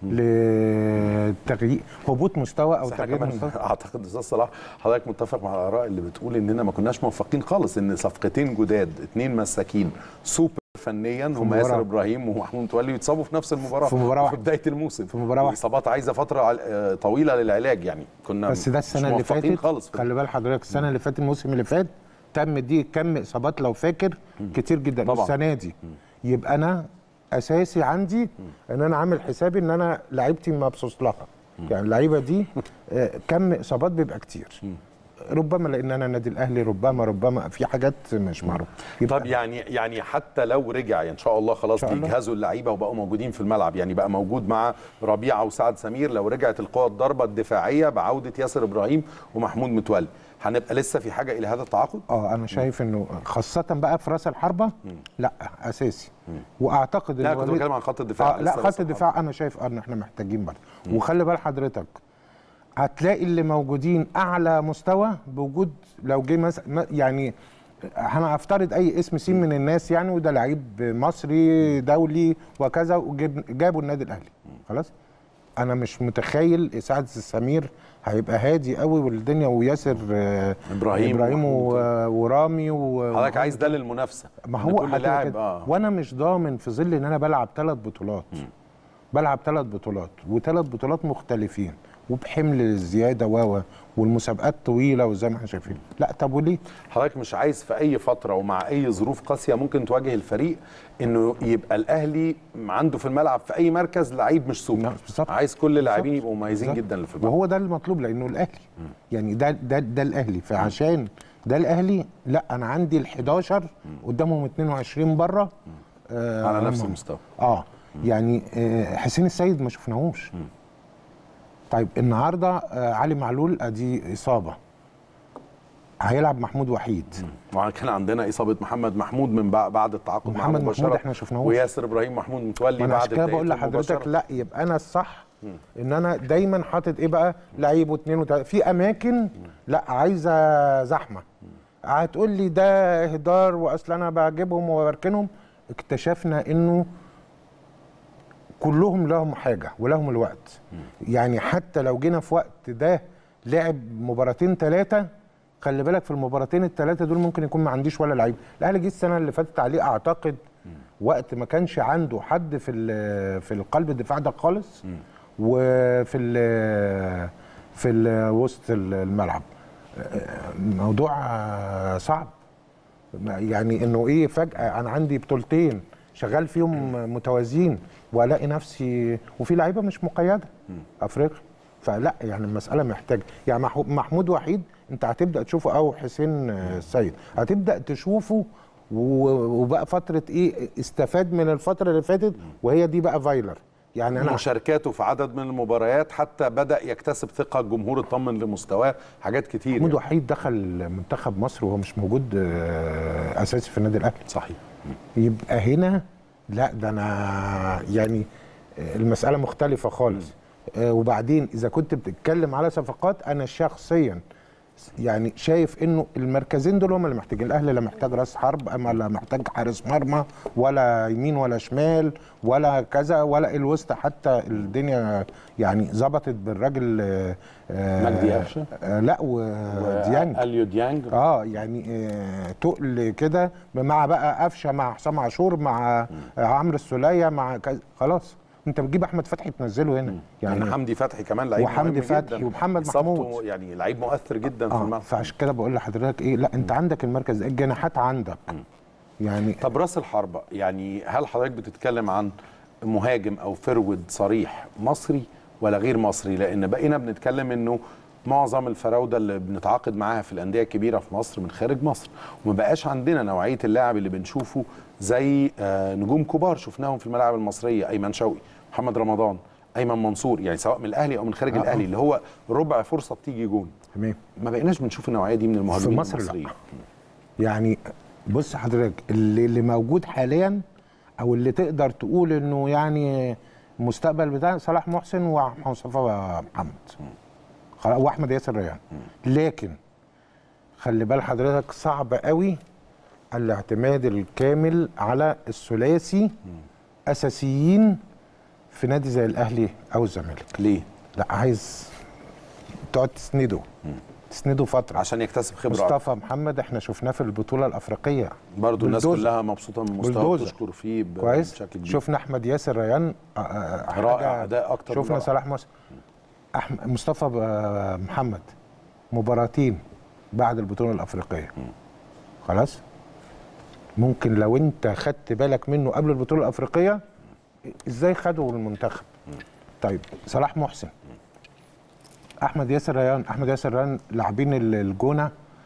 لتغيير هبوط مستوى او بس احنا تغيير كمان مستوى اعتقد استاذ صلاح حضرتك متفق مع الاراء اللي بتقول اننا ما كناش موفقين خالص ان صفقتين جداد اثنين مساكين سوبر فنيا هم مباراة. ياسر ابراهيم ومحمود متولي يتصابوا في نفس المباراه في مباراة في واحدة. بدايه الموسم في مباراة واحدة. الاصابات عايزه فتره عل- آه، طويله للعلاج يعني كنا بس ده مش السنه اللي موفقين فاتت خالص في خلي بال حضرتك السنه اللي فاتت الموسم اللي فات تم دي كم اصابات لو فاكر كتير جدا طبعاً. السنه دي يبقى انا اساسي عندي ان انا عامل حسابي ان انا لعيبتي مبسوط لها يعني اللعيبه دي آه، كم اصابات بيبقى كتير ربما لان انا النادي الاهلي ربما ربما في حاجات مش معروفه يبقى طب يعني يعني حتى لو رجع ان شاء الله خلاص إن شاء الله. بيجهزوا اللعيبه وبقوا موجودين في الملعب يعني بقى موجود مع ربيعه وسعد سمير لو رجعت القوى الضربه الدفاعيه بعوده ياسر ابراهيم ومحمود متولي هنبقى لسه في حاجه الى هذا التعاقد اه انا شايف انه خاصه بقى في راس الحربه لا اساسي واعتقد لا إن كنت وليد- بتكلم عن خط الدفاع آه لا لسه خط راس الدفاع انا شايف اه ان احنا محتاجين برضه وخلي بال حضرتك هتلاقي اللي موجودين اعلى مستوى بوجود لو جه مثلا يعني انا هفترض اي اسم سين من الناس يعني وده لعيب مصري دولي وكذا وجابوا النادي الاهلي خلاص انا مش متخيل سعد السمير هيبقى هادي قوي والدنيا وياسر آه، إبراهيم ابراهيم ومحمود. و- ورامي و حضرتك عايز ده للمنافسه ما إن هو كل هتبقى لاعب كده. اه وانا مش ضامن في ظل ان انا بلعب ثلاث بطولات بلعب ثلاث بطولات وثلاث بطولات مختلفين وبحمل الزياده و و- والمسابقات طويله وزي ما احنا شايفين لا طب وليه حضرتك مش عايز في اي فتره ومع اي ظروف قاسيه ممكن تواجه الفريق انه يبقى الاهلي عنده في الملعب في اي مركز لعيب مش سوبر نعم، بالظبط. عايز كل اللاعبين بالظبط. يبقوا مميزين بالظبط. جدا اللي في الملعب وهو ده المطلوب لانه الاهلي يعني ده ده ده الاهلي فعشان ده الاهلي لا انا عندي ال 11 قدامهم 22 بره آه على نفس هم- المستوى اه يعني آه حسين السيد ما شفناهوش طيب النهارده آه علي معلول ادي اصابه هيلعب محمود وحيد وكان عندنا اصابه محمد محمود من بع- بعد التعاقد معاه محمد مباشرة. محمود إحنا شفناهوش. وياسر ابراهيم محمود متولي ما انا بعد عشان كده بقول بداية لحضرتك المباشرة. لا يبقى انا الصح ان انا دايما حاطط ايه بقى لعيب واثنين وثلاثه في اماكن لا عايزه زحمه هتقول لي ده اهدار واصل انا بجيبهم وبركنهم اكتشفنا انه كلهم لهم حاجه ولهم الوقت يعني حتى لو جينا في وقت ده لعب مباراتين ثلاثه خلي بالك في المباراتين الثلاثه دول ممكن يكون ما عنديش ولا لعيب الاهلي جه السنه اللي فاتت عليه اعتقد وقت ما كانش عنده حد في ال- في القلب الدفاع ده خالص وفي ال في ال وسط الملعب موضوع صعب يعني انه ايه فجاه انا عندي بطولتين شغال فيهم متوازيين والاقي نفسي وفي لعيبه مش مقيده افريقيا فلا يعني المساله محتاجه يعني محو- محمود وحيد انت هتبدا تشوفه او حسين السيد هتبدا تشوفه و- وبقى فتره ايه استفاد من الفتره اللي فاتت وهي دي بقى فايلر يعني انا مشاركاته في عدد من المباريات حتى بدا يكتسب ثقه الجمهور اطمن لمستواه حاجات كتير محمود يعني. وحيد دخل منتخب مصر وهو مش موجود آه، اساسي في النادي الاهلي صحيح يبقى هنا لا ده انا يعني المساله مختلفه خالص آه، وبعدين اذا كنت بتتكلم على صفقات انا شخصيا يعني شايف انه المركزين دول هم اللي محتاجين الاهلي لا محتاج راس حرب اما لا محتاج حارس مرمى ولا يمين ولا شمال ولا كذا ولا الوسط حتى الدنيا يعني ظبطت بالراجل آه، آه، مجدي قفشة؟ آه، لا وديانج اليو ديانج اه يعني آه تقل كده مع بقى قفشه مع حسام عاشور مع آه عمرو السوليه مع كذا خلاص انت بتجيب احمد فتحي تنزله هنا يعني يعني حمدي فتحي كمان لعيب وحمدي مهم فتحي جداً. ومحمد إصابته محمود. يعني لعيب مؤثر جدا في اه الملعب فعشان كده بقول لحضرتك ايه لا انت عندك المركز ده، الجناحات عندك يعني طب راس الحربة يعني هل حضرتك بتتكلم عن مهاجم او فرود صريح مصري ولا غير مصري لان بقينا بنتكلم انه معظم الفراوده اللي بنتعاقد معاها في الانديه الكبيره في مصر من خارج مصر وما بقاش عندنا نوعيه اللاعب اللي بنشوفه زي آه، نجوم كبار شفناهم في الملاعب المصريه ايمن شوقي محمد رمضان ايمن منصور يعني سواء من الاهلي او من خارج آه، آه. الاهلي اللي هو ربع فرصه بتيجي جون تمام ما بقيناش بنشوف النوعيه دي من المهاجمين في مصر لا. المصريين يعني بص حضرتك اللي, اللي موجود حاليا او اللي تقدر تقول انه يعني المستقبل بتاع صلاح محسن ومصطفى محمد خلاص واحمد ياسر ريان لكن خلي بال حضرتك صعب قوي الاعتماد الكامل على الثلاثي اساسيين في نادي زي الاهلي او الزمالك ليه؟ لا عايز تقعد تسنده تسنده فتره عشان يكتسب خبره مصطفى محمد احنا شفناه في البطوله الافريقيه برضه الناس بلدوزر. كلها مبسوطه من مستواه بلدوزر. تشكر فيه ب- كويس بشكل كبير شفنا احمد ياسر ريان آه، آه، حاجة- رائع اداء اكتر من شفنا رائع. صلاح محسن أحمد مصطفى آه، محمد مباراتين بعد البطوله الافريقيه خلاص ممكن لو انت خدت بالك منه قبل البطوله الافريقيه ازاي خدوا المنتخب طيب صلاح محسن احمد ياسر ريان احمد ياسر ريان لاعبين ال- الجونه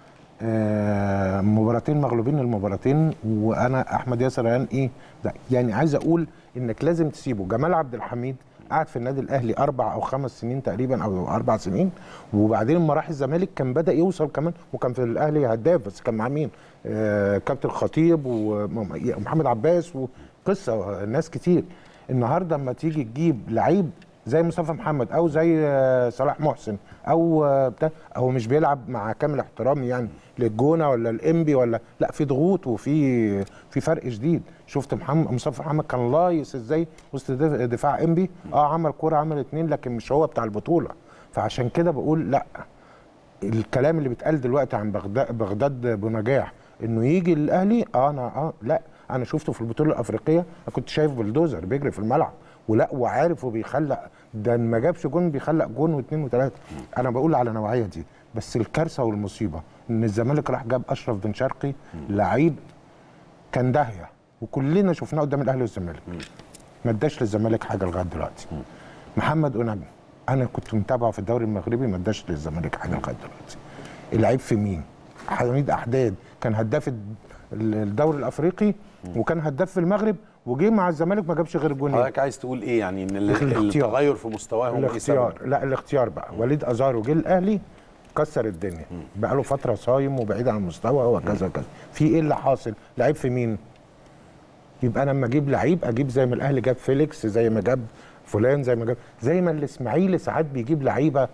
آه، مباراتين مغلوبين المباراتين وانا احمد ياسر ريان ايه ده يعني عايز اقول انك لازم تسيبه جمال عبد الحميد قعد في النادي الاهلي اربع او خمس سنين تقريبا او اربع سنين وبعدين لما راح الزمالك كان بدا يوصل كمان وكان في الاهلي هداف بس كان مع مين؟ آه كابتن خطيب ومحمد عباس وقصه ناس كتير النهارده اما تيجي تجيب لعيب زي مصطفى محمد او زي آه، صلاح محسن او آه، بتاع هو مش بيلعب مع كامل احترامي يعني للجونه ولا الانبي ولا لا في ضغوط وفي في فرق شديد شفت محمد مصطفى محمد كان لايص ازاي وسط دف- دفاع انبي اه عمل كوره عمل اتنين لكن مش هو بتاع البطوله فعشان كده بقول لا الكلام اللي بيتقال دلوقتي عن بغداد بغداد بنجاح انه يجي الاهلي اه انا اه لا انا شفته في البطوله الافريقيه انا كنت شايف بلدوزر بيجري في الملعب ولا وعارف وبيخلق ده ما جابش جون بيخلق جون واثنين وثلاثه انا بقول على النوعيه دي بس الكارثه والمصيبه ان الزمالك راح جاب اشرف بن شرقي لعيب كان داهيه وكلنا شفناه قدام الاهلي والزمالك ما اداش للزمالك حاجه لغايه دلوقتي محمد اوناجم انا كنت متابعه في الدوري المغربي ما اداش للزمالك حاجه لغايه دلوقتي العيب في مين حميد احداد كان هداف الد- الدوري الافريقي وكان هداف في المغرب وجه مع الزمالك ما جابش غير جونين حضرتك عايز تقول ايه يعني ان ال- الاختيار. التغير في مستواهم ايه سبب؟ الاختيار لا الاختيار بقى وليد ازارو جه الاهلي كسر الدنيا بقى له فتره صايم وبعيد عن المستوى وكذا كذا في ايه اللي حاصل لعيب في مين يبقى انا لما اجيب لعيب اجيب زي ما الاهلي جاب فيليكس زي ما جاب فلان زي ما جاب زي ما الاسماعيلي ساعات بيجيب لعيبه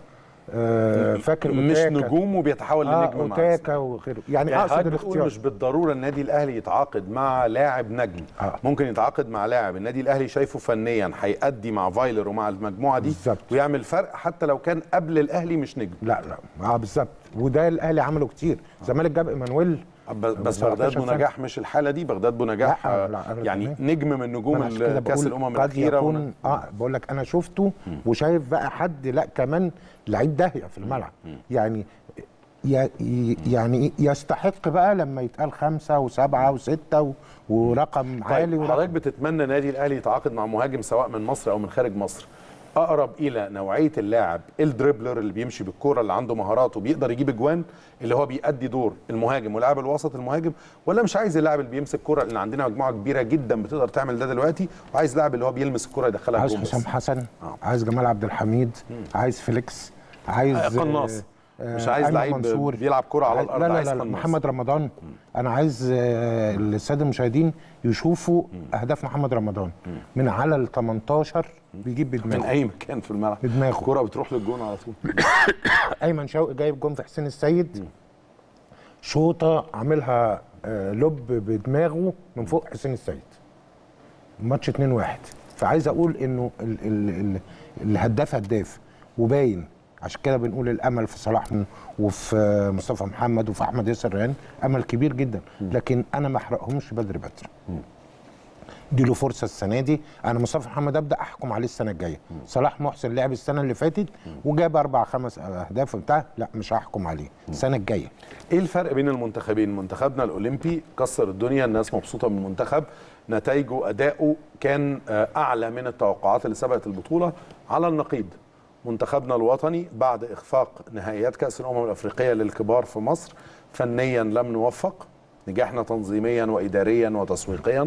آه فاكر مش أوتاكا. نجوم وبيتحول اه لنجم مع اوتاكا وغيره يعني, يعني اقصد حضرتك بتقول الاختيار مش بالضروره النادي الاهلي يتعاقد مع لاعب نجم آه. ممكن يتعاقد مع لاعب النادي الاهلي شايفه فنيا هيأدي مع فايلر ومع المجموعه دي بالظبط. ويعمل فرق حتى لو كان قبل الاهلي مش نجم لا لا اه بالظبط وده الاهلي عمله كتير الزمالك جاب ايمانويل ب- بس 17 بغداد سنة. بونجاح مش الحاله دي بغداد بونجاح لا، آه، لا، أنا يعني كمان. نجم من نجوم أنا عشان كده كاس بقول الامم قد الاخيره يكون ون- اه بقول لك انا شفته وشايف بقى حد لا كمان لعيب داهيه في الملعب يعني ي- ي- يعني إيه؟ يستحق بقى لما يتقال خمسه وسبعه وسته و- ورقم عالي طيب ورقم حضرتك بتتمنى نادي الاهلي يتعاقد مع مهاجم سواء من مصر او من خارج مصر اقرب الى نوعيه اللاعب الدريبلر اللي بيمشي بالكوره اللي عنده مهارات وبيقدر يجيب اجوان اللي هو بيأدي دور المهاجم ولاعب الوسط المهاجم ولا مش عايز اللاعب اللي بيمسك كوره لان عندنا مجموعه كبيره جدا بتقدر تعمل ده دلوقتي وعايز لاعب اللي هو بيلمس الكوره يدخلها عايز جون بس. حسام حسن آه. عايز جمال عبد الحميد عايز فيليكس عايز آه، قناص. آه، مش عايز أيمن لعيب منصور. بيلعب كرة على عايز- الأرض، لا لا عايز لا, لا قناص. محمد رمضان انا عايز آه، الساده المشاهدين يشوفوا اهداف محمد رمضان من على ال 18 بيجيب من بدماغه اي مكان في الملعب بدماغه. الكوره بتروح للجون على طول ايمن شوقي جايب جون في حسين السيد شوطه عاملها آه، لب بدماغه من فوق حسين السيد ماتش 2-1 فعايز اقول انه ال ال ال الهداف هداف وباين عشان كده بنقول الامل في صلاح وفي آه، مصطفى محمد وفي احمد ياسر ريان امل كبير جدا لكن انا ما احرقهمش بدري بدري دي له فرصه السنه دي انا مصطفى محمد ابدا احكم عليه السنه الجايه صلاح محسن لعب السنه اللي فاتت وجاب اربع خمس اهداف وبتاع لا مش هحكم عليه السنه الجايه ايه الفرق بين المنتخبين منتخبنا الاولمبي كسر الدنيا الناس مبسوطه من المنتخب نتائجه اداؤه كان آه، اعلى من التوقعات اللي سبقت البطوله على النقيض منتخبنا الوطني بعد اخفاق نهائيات كاس الامم الافريقيه للكبار في مصر فنيا لم نوفق نجحنا تنظيميا واداريا وتسويقيا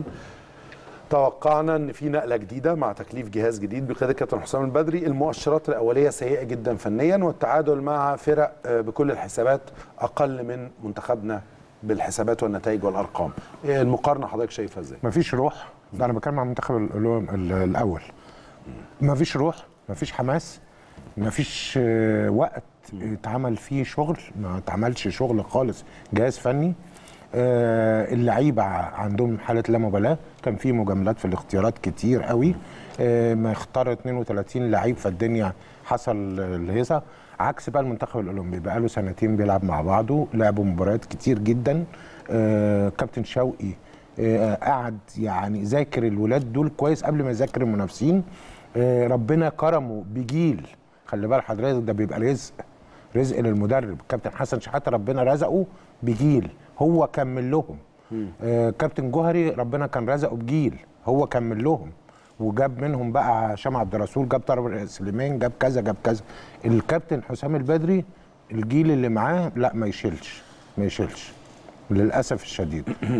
توقعنا ان في نقله جديده مع تكليف جهاز جديد بقياده كابتن حسام البدري المؤشرات الاوليه سيئه جدا فنيا والتعادل مع فرق آه، بكل الحسابات اقل من منتخبنا بالحسابات والنتائج والارقام إيه المقارنه حضرتك شايفها ازاي مفيش روح ده انا بتكلم عن المنتخب ال- ال- ال- الاول مفيش روح مفيش حماس مفيش آه، وقت اتعمل فيه شغل ما اتعملش شغل خالص جهاز فني آه، اللعيبه ع- عندهم حاله لا مبالاه كان في مجاملات في الاختيارات كتير قوي آه، ما اختار 32 لعيب فالدنيا حصل الهيصه عكس بقى المنتخب الاولمبي بقى له سنتين بيلعب مع بعضه لعبوا مباريات كتير جدا آه، كابتن شوقي آه، قعد يعني ذاكر الولاد دول كويس قبل ما يذاكر المنافسين آه، ربنا كرمه بجيل خلي بال حضرتك ده بيبقى رزق رزق للمدرب كابتن حسن شحاته ربنا رزقه بجيل هو كمل لهم آه كابتن جوهري ربنا كان رزقه بجيل هو كمل لهم وجاب منهم بقى هشام عبد الرسول جاب طارق سليمان جاب كذا جاب كذا الكابتن حسام البدري الجيل اللي معاه لا ما يشيلش ما يشيلش للاسف الشديد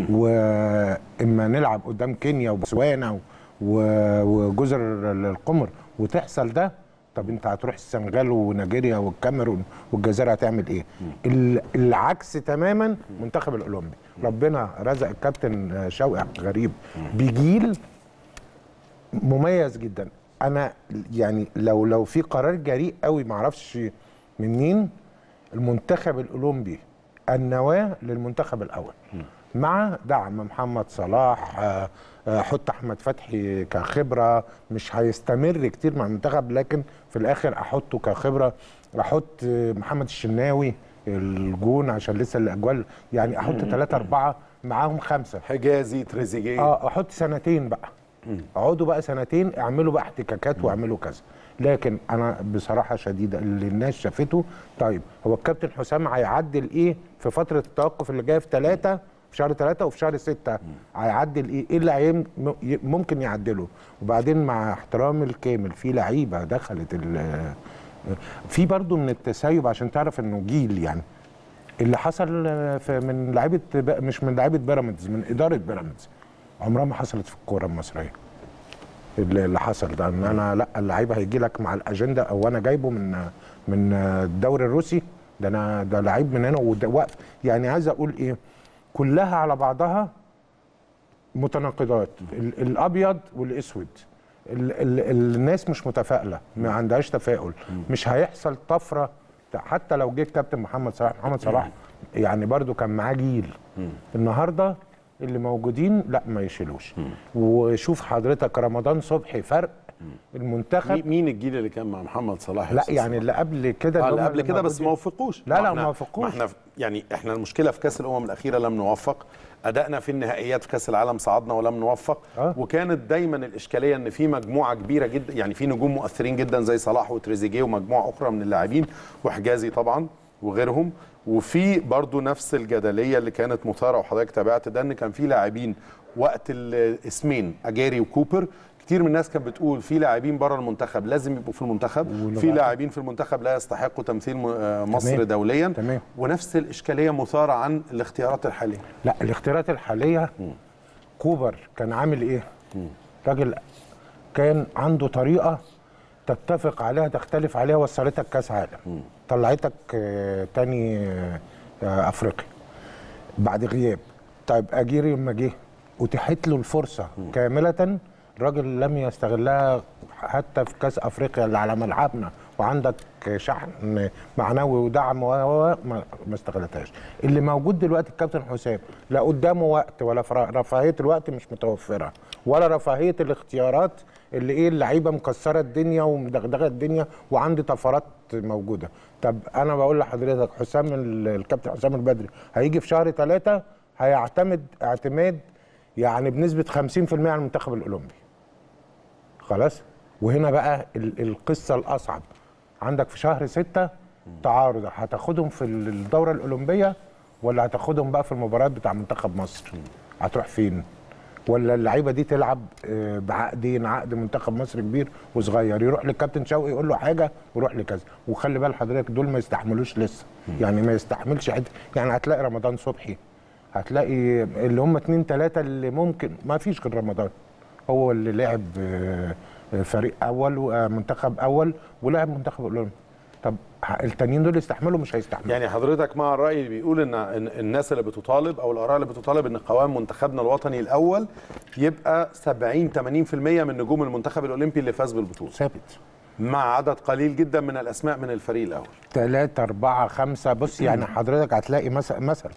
واما نلعب قدام كينيا وبوتسوانا و- و- وجزر القمر وتحصل ده طب انت هتروح السنغال ونيجيريا والكاميرون والجزائر هتعمل ايه؟ ال- العكس تماما منتخب الاولمبي ربنا رزق الكابتن شوقي عبد الغريب بجيل مميز جدا انا يعني لو لو في قرار جريء قوي ما اعرفش من مين المنتخب الاولمبي النواه للمنتخب الاول مع دعم محمد صلاح آه، آه، حط احمد فتحي كخبره مش هيستمر كتير مع المنتخب لكن في الاخر احطه كخبره احط آه، محمد الشناوي الجون عشان لسه الاجوال يعني احط ثلاثة أربعة معاهم خمسة حجازي تريزيجيه اه احط سنتين بقى اقعدوا بقى سنتين اعملوا بقى احتكاكات واعملوا كذا لكن انا بصراحه شديده اللي الناس شافته طيب هو الكابتن حسام هيعدل ايه في فتره التوقف اللي جايه في ثلاثه في شهر ثلاثة وفي شهر ستة هيعدل ايه؟ ايه اللي هيم م- ممكن يعدله؟ وبعدين مع احترامي الكامل في لعيبه دخلت ال- في برضو من التسيب عشان تعرف انه جيل يعني اللي حصل في من لعيبه ب- مش من لعيبه بيراميدز من اداره بيراميدز عمرها ما حصلت في الكوره المصريه اللي اللي حصل ده ان انا لا اللعيب هيجي لك مع الاجنده او انا جايبه من من الدوري الروسي ده انا ده لعيب من هنا وده واقف يعني عايز اقول ايه كلها على بعضها متناقضات ال- الابيض والاسود ال ال الناس مش متفائله ما عندهاش تفاؤل مش هيحصل طفره حتى لو جه الكابتن محمد صلاح محمد صلاح يعني برضو كان معاه جيل النهارده اللي موجودين لا ما يشيلوش وشوف حضرتك رمضان صبحي فرق المنتخب مي- مين الجيل اللي كان مع محمد صلاح يا لا أستاذ يعني اللي قبل كده آه اللي اللي هم قبل كده بس ما موجودين. وفقوش لا، لا، إحنا- ما وفقوش. ما احنا يعني احنا المشكله في كاس الامم الاخيره لم نوفق ادائنا في النهائيات في كاس العالم صعدنا ولم نوفق آه. وكانت دايما الاشكاليه ان في مجموعه كبيره جدا يعني في نجوم مؤثرين جدا زي صلاح وتريزيجيه ومجموعه اخرى من اللاعبين وحجازي طبعا وغيرهم وفي برضو نفس الجدليه اللي كانت مثاره وحضرتك تابعت ده ان كان في لاعبين وقت الاسمين اجاري وكوبر كتير من الناس كانت بتقول في لاعبين بره المنتخب لازم يبقوا في المنتخب واللي في بعد- لاعبين في المنتخب لا يستحقوا تمثيل م- آه، مصر تمام. دوليا تمام. ونفس الاشكاليه مثاره عن الاختيارات الحاليه لا الاختيارات الحاليه كوبر كان عامل ايه راجل كان عنده طريقه تتفق عليها تختلف عليها وصلتك كاس عالم طلعتك آه، تاني آه، آه، افريقيا بعد غياب طيب اجيري لما جه اتيحت له الفرصه كامله الراجل لم يستغلها حتى في كاس افريقيا اللي على ملعبنا وعندك شحن معنوي ودعم و و- ما ما استغلتهاش اللي موجود دلوقتي الكابتن حسام لا قدامه وقت ولا فر- رفاهيه الوقت مش متوفره ولا رفاهيه الاختيارات اللي ايه اللعيبه مكسره الدنيا ومدغدغه الدنيا وعندي طفرات موجوده طب انا بقول لحضرتك حسام ال- الكابتن حسام البدري هيجي في شهر ثلاثة هيعتمد اعتماد يعني بنسبه 50% على المنتخب الاولمبي خلاص وهنا بقى ال- القصه الاصعب عندك في شهر ستة تعارض هتاخدهم في ال- الدوره الاولمبيه ولا هتاخدهم بقى في المباريات بتاع منتخب مصر هتروح فين ولا اللعيبه دي تلعب آه، بعقدين عقد منتخب مصر كبير وصغير يروح للكابتن شوقي يقول له حاجه ويروح لكذا وخلي بال حضرتك دول ما يستحملوش لسه يعني ما يستحملش عد يعني هتلاقي رمضان صبحي هتلاقي اللي هم اتنين تلاته اللي ممكن ما فيش غير رمضان هو اللي لعب آه، آه، فريق اول ومنتخب اول ولعب منتخب اولمبي طب ه- التانيين دول يستحملوا مش هيستحملوا يعني حضرتك مع الراي اللي بيقول ان إن الناس اللي بتطالب او الاراء اللي بتطالب ان قوام منتخبنا الوطني الاول يبقى 70 80% من نجوم المنتخب الاولمبي اللي فاز بالبطوله ثابت مع عدد قليل جدا من الاسماء من الفريق الاول ثلاثة أربعة خمسة بص يعني حضرتك هتلاقي مثلا مثلا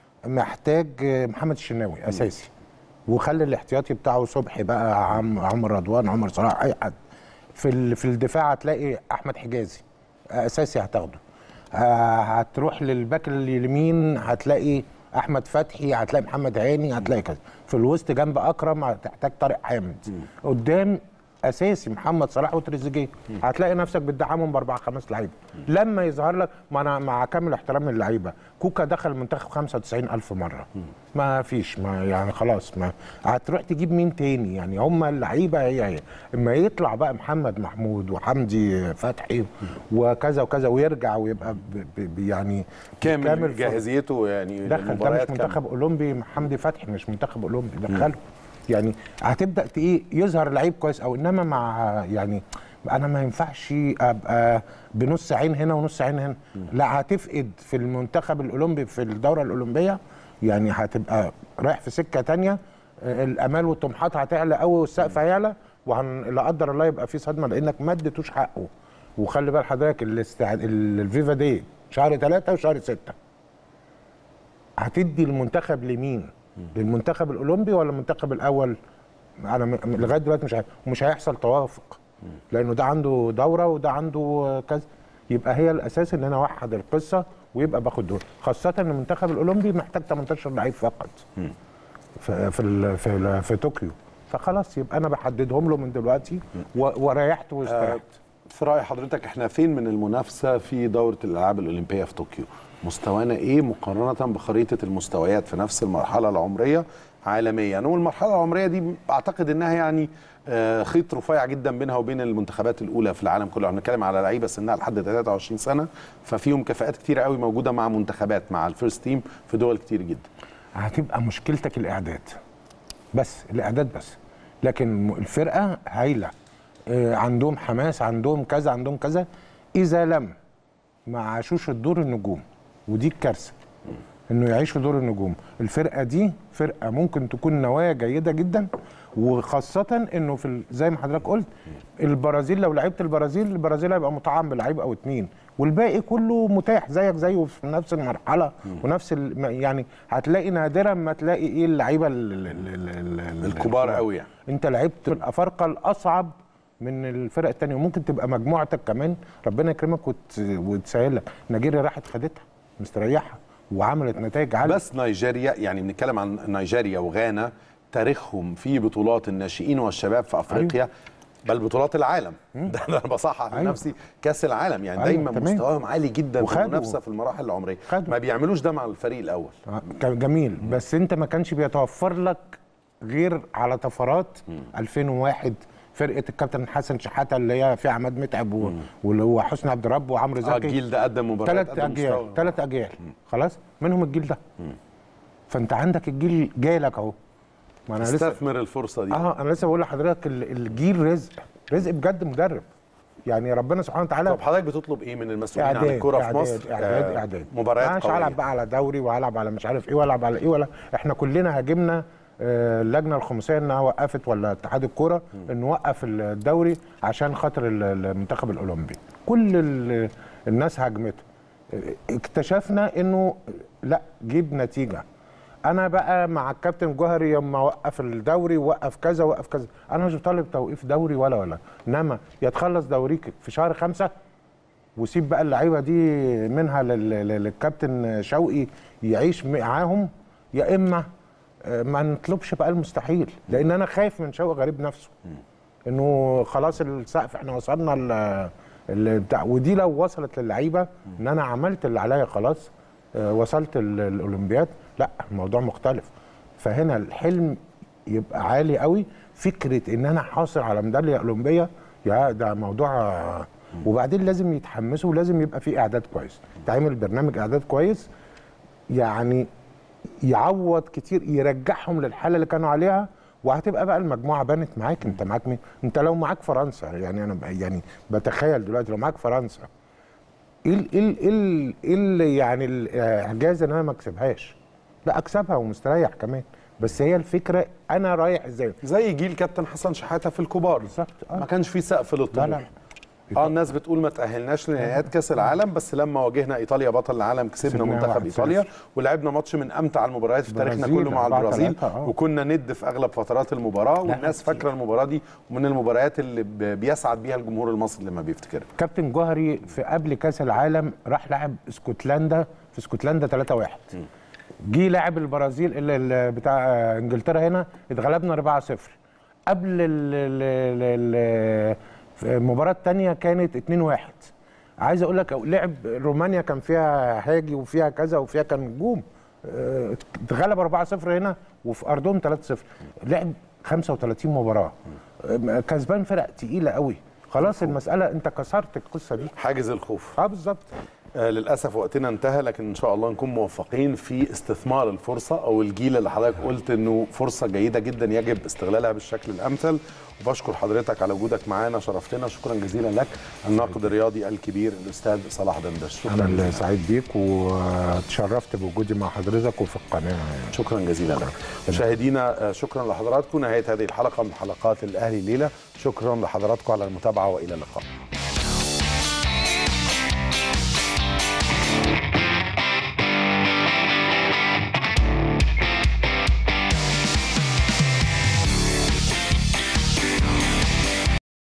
محتاج محمد الشناوي أساسي وخلي الاحتياطي بتاعه صبحي بقى عم عمر رضوان عمر صلاح أي حد في ال- في الدفاع هتلاقي أحمد حجازي أساسي هتاخده آه، هتروح للباك اليمين هتلاقي احمد فتحي هتلاقي محمد هاني هتلاقي كذا في الوسط جنب اكرم هتحتاج طارق حامد قدام اساسي محمد صلاح وتريزيجيه هتلاقي نفسك بتدعمهم باربع خمس لعيبه لما يظهر لك ما انا مع كامل احترام للعيبه كوكا دخل المنتخب 95 الف مره ما فيش ما يعني خلاص ما هتروح تجيب مين تاني يعني هم اللعيبه هي هي اما يطلع بقى محمد محمود وحمدي فتحي وكذا وكذا ويرجع ويبقى ب ب يعني كامل في- جاهزيته يعني دخل ده للمباريات مش كاملة. منتخب اولمبي حمدي فتحي مش منتخب اولمبي دخله يعني هتبدا ت- ايه يظهر لعيب كويس او انما مع يعني انا ما ينفعش ابقى بنص عين هنا ونص عين هنا لا هتفقد في المنتخب الاولمبي في الدوره الاولمبيه يعني هتبقى رايح في سكه تانية آه، الامال والطموحات هتعلى قوي والسقف هيعلى وهن لا قدر الله يبقى في صدمه لانك ما اديتوش حقه وخلي بال حضرتك الاستعد... ال- الفيفا دي شهر ثلاثة وشهر ستة هتدي المنتخب لمين؟ للمنتخب الاولمبي ولا المنتخب الاول؟ انا م- م- لغايه دلوقتي مش عارف ومش هيحصل توافق لانه ده عنده دوره وده عنده كذا يبقى هي الاساس ان انا اوحد القصه ويبقى باخد دور خاصه ان المنتخب الاولمبي محتاج 18 لعيب فقط في في ال- في, ال- في طوكيو فخلاص يبقى انا بحددهم له من دلوقتي و- وريحت واستريحت في راي حضرتك احنا فين من المنافسه في دوره الالعاب الاولمبيه في طوكيو مستوانا ايه مقارنه بخريطه المستويات في نفس المرحله العمريه عالميا والمرحله العمريه دي اعتقد انها يعني آه، خيط رفيع جدا بينها وبين المنتخبات الاولى في العالم كله احنا بنتكلم على لعيبه سنها لحد 23 سنه ففيهم كفاءات كتيره قوي موجوده مع منتخبات مع الفيرست تيم في دول كتير جدا هتبقى مشكلتك الاعداد بس الاعداد بس لكن الفرقه هايله آه، عندهم حماس عندهم كذا عندهم كذا اذا لم ما عاشوش الدور النجوم ودي الكارثه انه يعيشوا دور النجوم الفرقه دي فرقه ممكن تكون نوايا جيده جدا وخاصه انه في ال- زي ما حضرتك قلت البرازيل لو لعبت البرازيل البرازيل هيبقى مطعم بلعيب او اتنين والباقي كله متاح زيك زيه في نفس المرحله ونفس ال... يعني هتلاقي نادرا ما تلاقي ايه اللعيبه ال- ال- ال- ال- ال- الكبار قوي يعني انت لعبت الافارقه الاصعب من الفرق التانية وممكن تبقى مجموعتك كمان ربنا يكرمك وت... وتسهل لك نيجيريا راحت خدتها مستريحه وعملت نتائج عاليه بس نيجيريا يعني بنتكلم عن نيجيريا وغانا تاريخهم في بطولات الناشئين والشباب في افريقيا بل بطولات العالم ده انا بصحح أيوة. لنفسي كاس العالم يعني أيوة، دايما تمام. مستواهم عالي جدا في وخدوا. المنافسه في المراحل العمريه خدوا. ما بيعملوش ده مع الفريق الاول آه، كان جميل بس انت ما كانش بيتوفر لك غير على طفرات 2001 فرقه الكابتن حسن شحاته اللي هي فيها عماد متعب و- واللي هو حسني عبد الرب وعمرو اه زكي الجيل ده قدم مباريات ثلاث قدم اجيال مستوى. ثلاث اجيال خلاص منهم الجيل ده فانت عندك الجيل جاي لك اهو ما انا لسه استثمر الفرصه دي اه انا لسه بقول لحضرتك ال- الجيل رزق رزق بجد مدرب يعني ربنا سبحانه وتعالى طب حضرتك بتطلب ايه من المسؤولين عن اعداد الكره في اعداد مصر اعداد آه، اعداد مباريات انا مش قويه هلعب بقى على دوري وهلعب على مش عارف ايه والعب على ايه ولا احنا كلنا هاجمنا آه، اللجنه الخماسيه انها وقفت ولا اتحاد الكوره انه وقف الدوري عشان خاطر ال- المنتخب الاولمبي كل ال- الناس هاجمته آه، اكتشفنا انه لا جيب نتيجه انا بقى مع الكابتن جوهري لما وقف الدوري وقف كذا وقف كذا انا مش طالب توقيف دوري ولا ولا انما يتخلص دوريك في شهر خمسة وسيب بقى اللعيبه دي منها لل- لل- للكابتن شوقي يعيش معاهم يا اما آه، ما نطلبش بقى المستحيل لان انا خايف من شوقي غريب نفسه انه خلاص السقف احنا وصلنا ال- ال- بتاع ودي لو وصلت للعيبه ان انا عملت اللي عليا خلاص آه، وصلت ال- الاولمبياد لا الموضوع مختلف فهنا الحلم يبقى عالي قوي فكره ان انا حاصل على ميداليه اولمبيه يا ده موضوع آه، وبعدين لازم يتحمسوا ولازم يبقى في اعداد كويس تعمل برنامج اعداد كويس يعني يعوض كتير يرجعهم للحاله اللي كانوا عليها وهتبقى بقى المجموعه بانت معاك انت معاك مين انت لو معاك فرنسا يعني انا ب- يعني بتخيل دلوقتي لو معاك فرنسا ايه ال- ايه ال- ايه ال- ايه ال- يعني الاعجاز ان انا ما اكسبهاش لا اكسبها ومستريح كمان بس هي الفكره انا رايح ازاي زي جيل كابتن حسن شحاته في الكبار بالظبط، آه. ما كانش في سقف لا للطموح لا اه الناس بتقول ما تاهلناش لنهائيات كاس العالم بس لما واجهنا ايطاليا بطل العالم كسبنا كسبنا منتخب 1-0. ايطاليا ولعبنا ماتش من امتع المباريات في تاريخنا البرازيل كله مع 4-3 البرازيل آه. وكنا ند في اغلب فترات المباراه والناس كتير. فاكره المباراه دي ومن المباريات اللي ب- بيسعد بيها الجمهور المصري لما بيفتكرها كابتن جوهري في قبل كاس العالم راح لعب اسكتلندا في اسكتلندا 3-1 جه لعب البرازيل اللي اللي بتاع انجلترا هنا اتغلبنا 4-0 قبل ال- ال- ال- ال- المباراه الثانيه كانت 2-1 عايز اقول لك لعب رومانيا كان فيها هاجي وفيها كذا وفيها كان نجوم اه، اتغلب 4-0 هنا وفي ارضهم 3-0 لعب 35 مباراه اه، كسبان فرق تقيله قوي خلاص المساله انت كسرت القصه دي حاجز الخوف اه بالظبط آه للاسف وقتنا انتهى لكن ان شاء الله نكون موفقين في استثمار الفرصه او الجيل اللي حضرتك قلت انه فرصه جيده جدا يجب استغلالها بالشكل الامثل وبشكر حضرتك على وجودك معانا شرفتنا شكرا جزيلا لك الناقد الرياضي الكبير الاستاذ صلاح دندش شكرا انا اللي جزيلا سعيد بيك وتشرفت بوجودي مع حضرتك وفي القناه يعني. شكرا جزيلا لك مشاهدينا آه، شكرا لحضراتكم نهايه هذه الحلقه من حلقات الاهلي الليله شكرا لحضراتكم على المتابعه والى اللقاء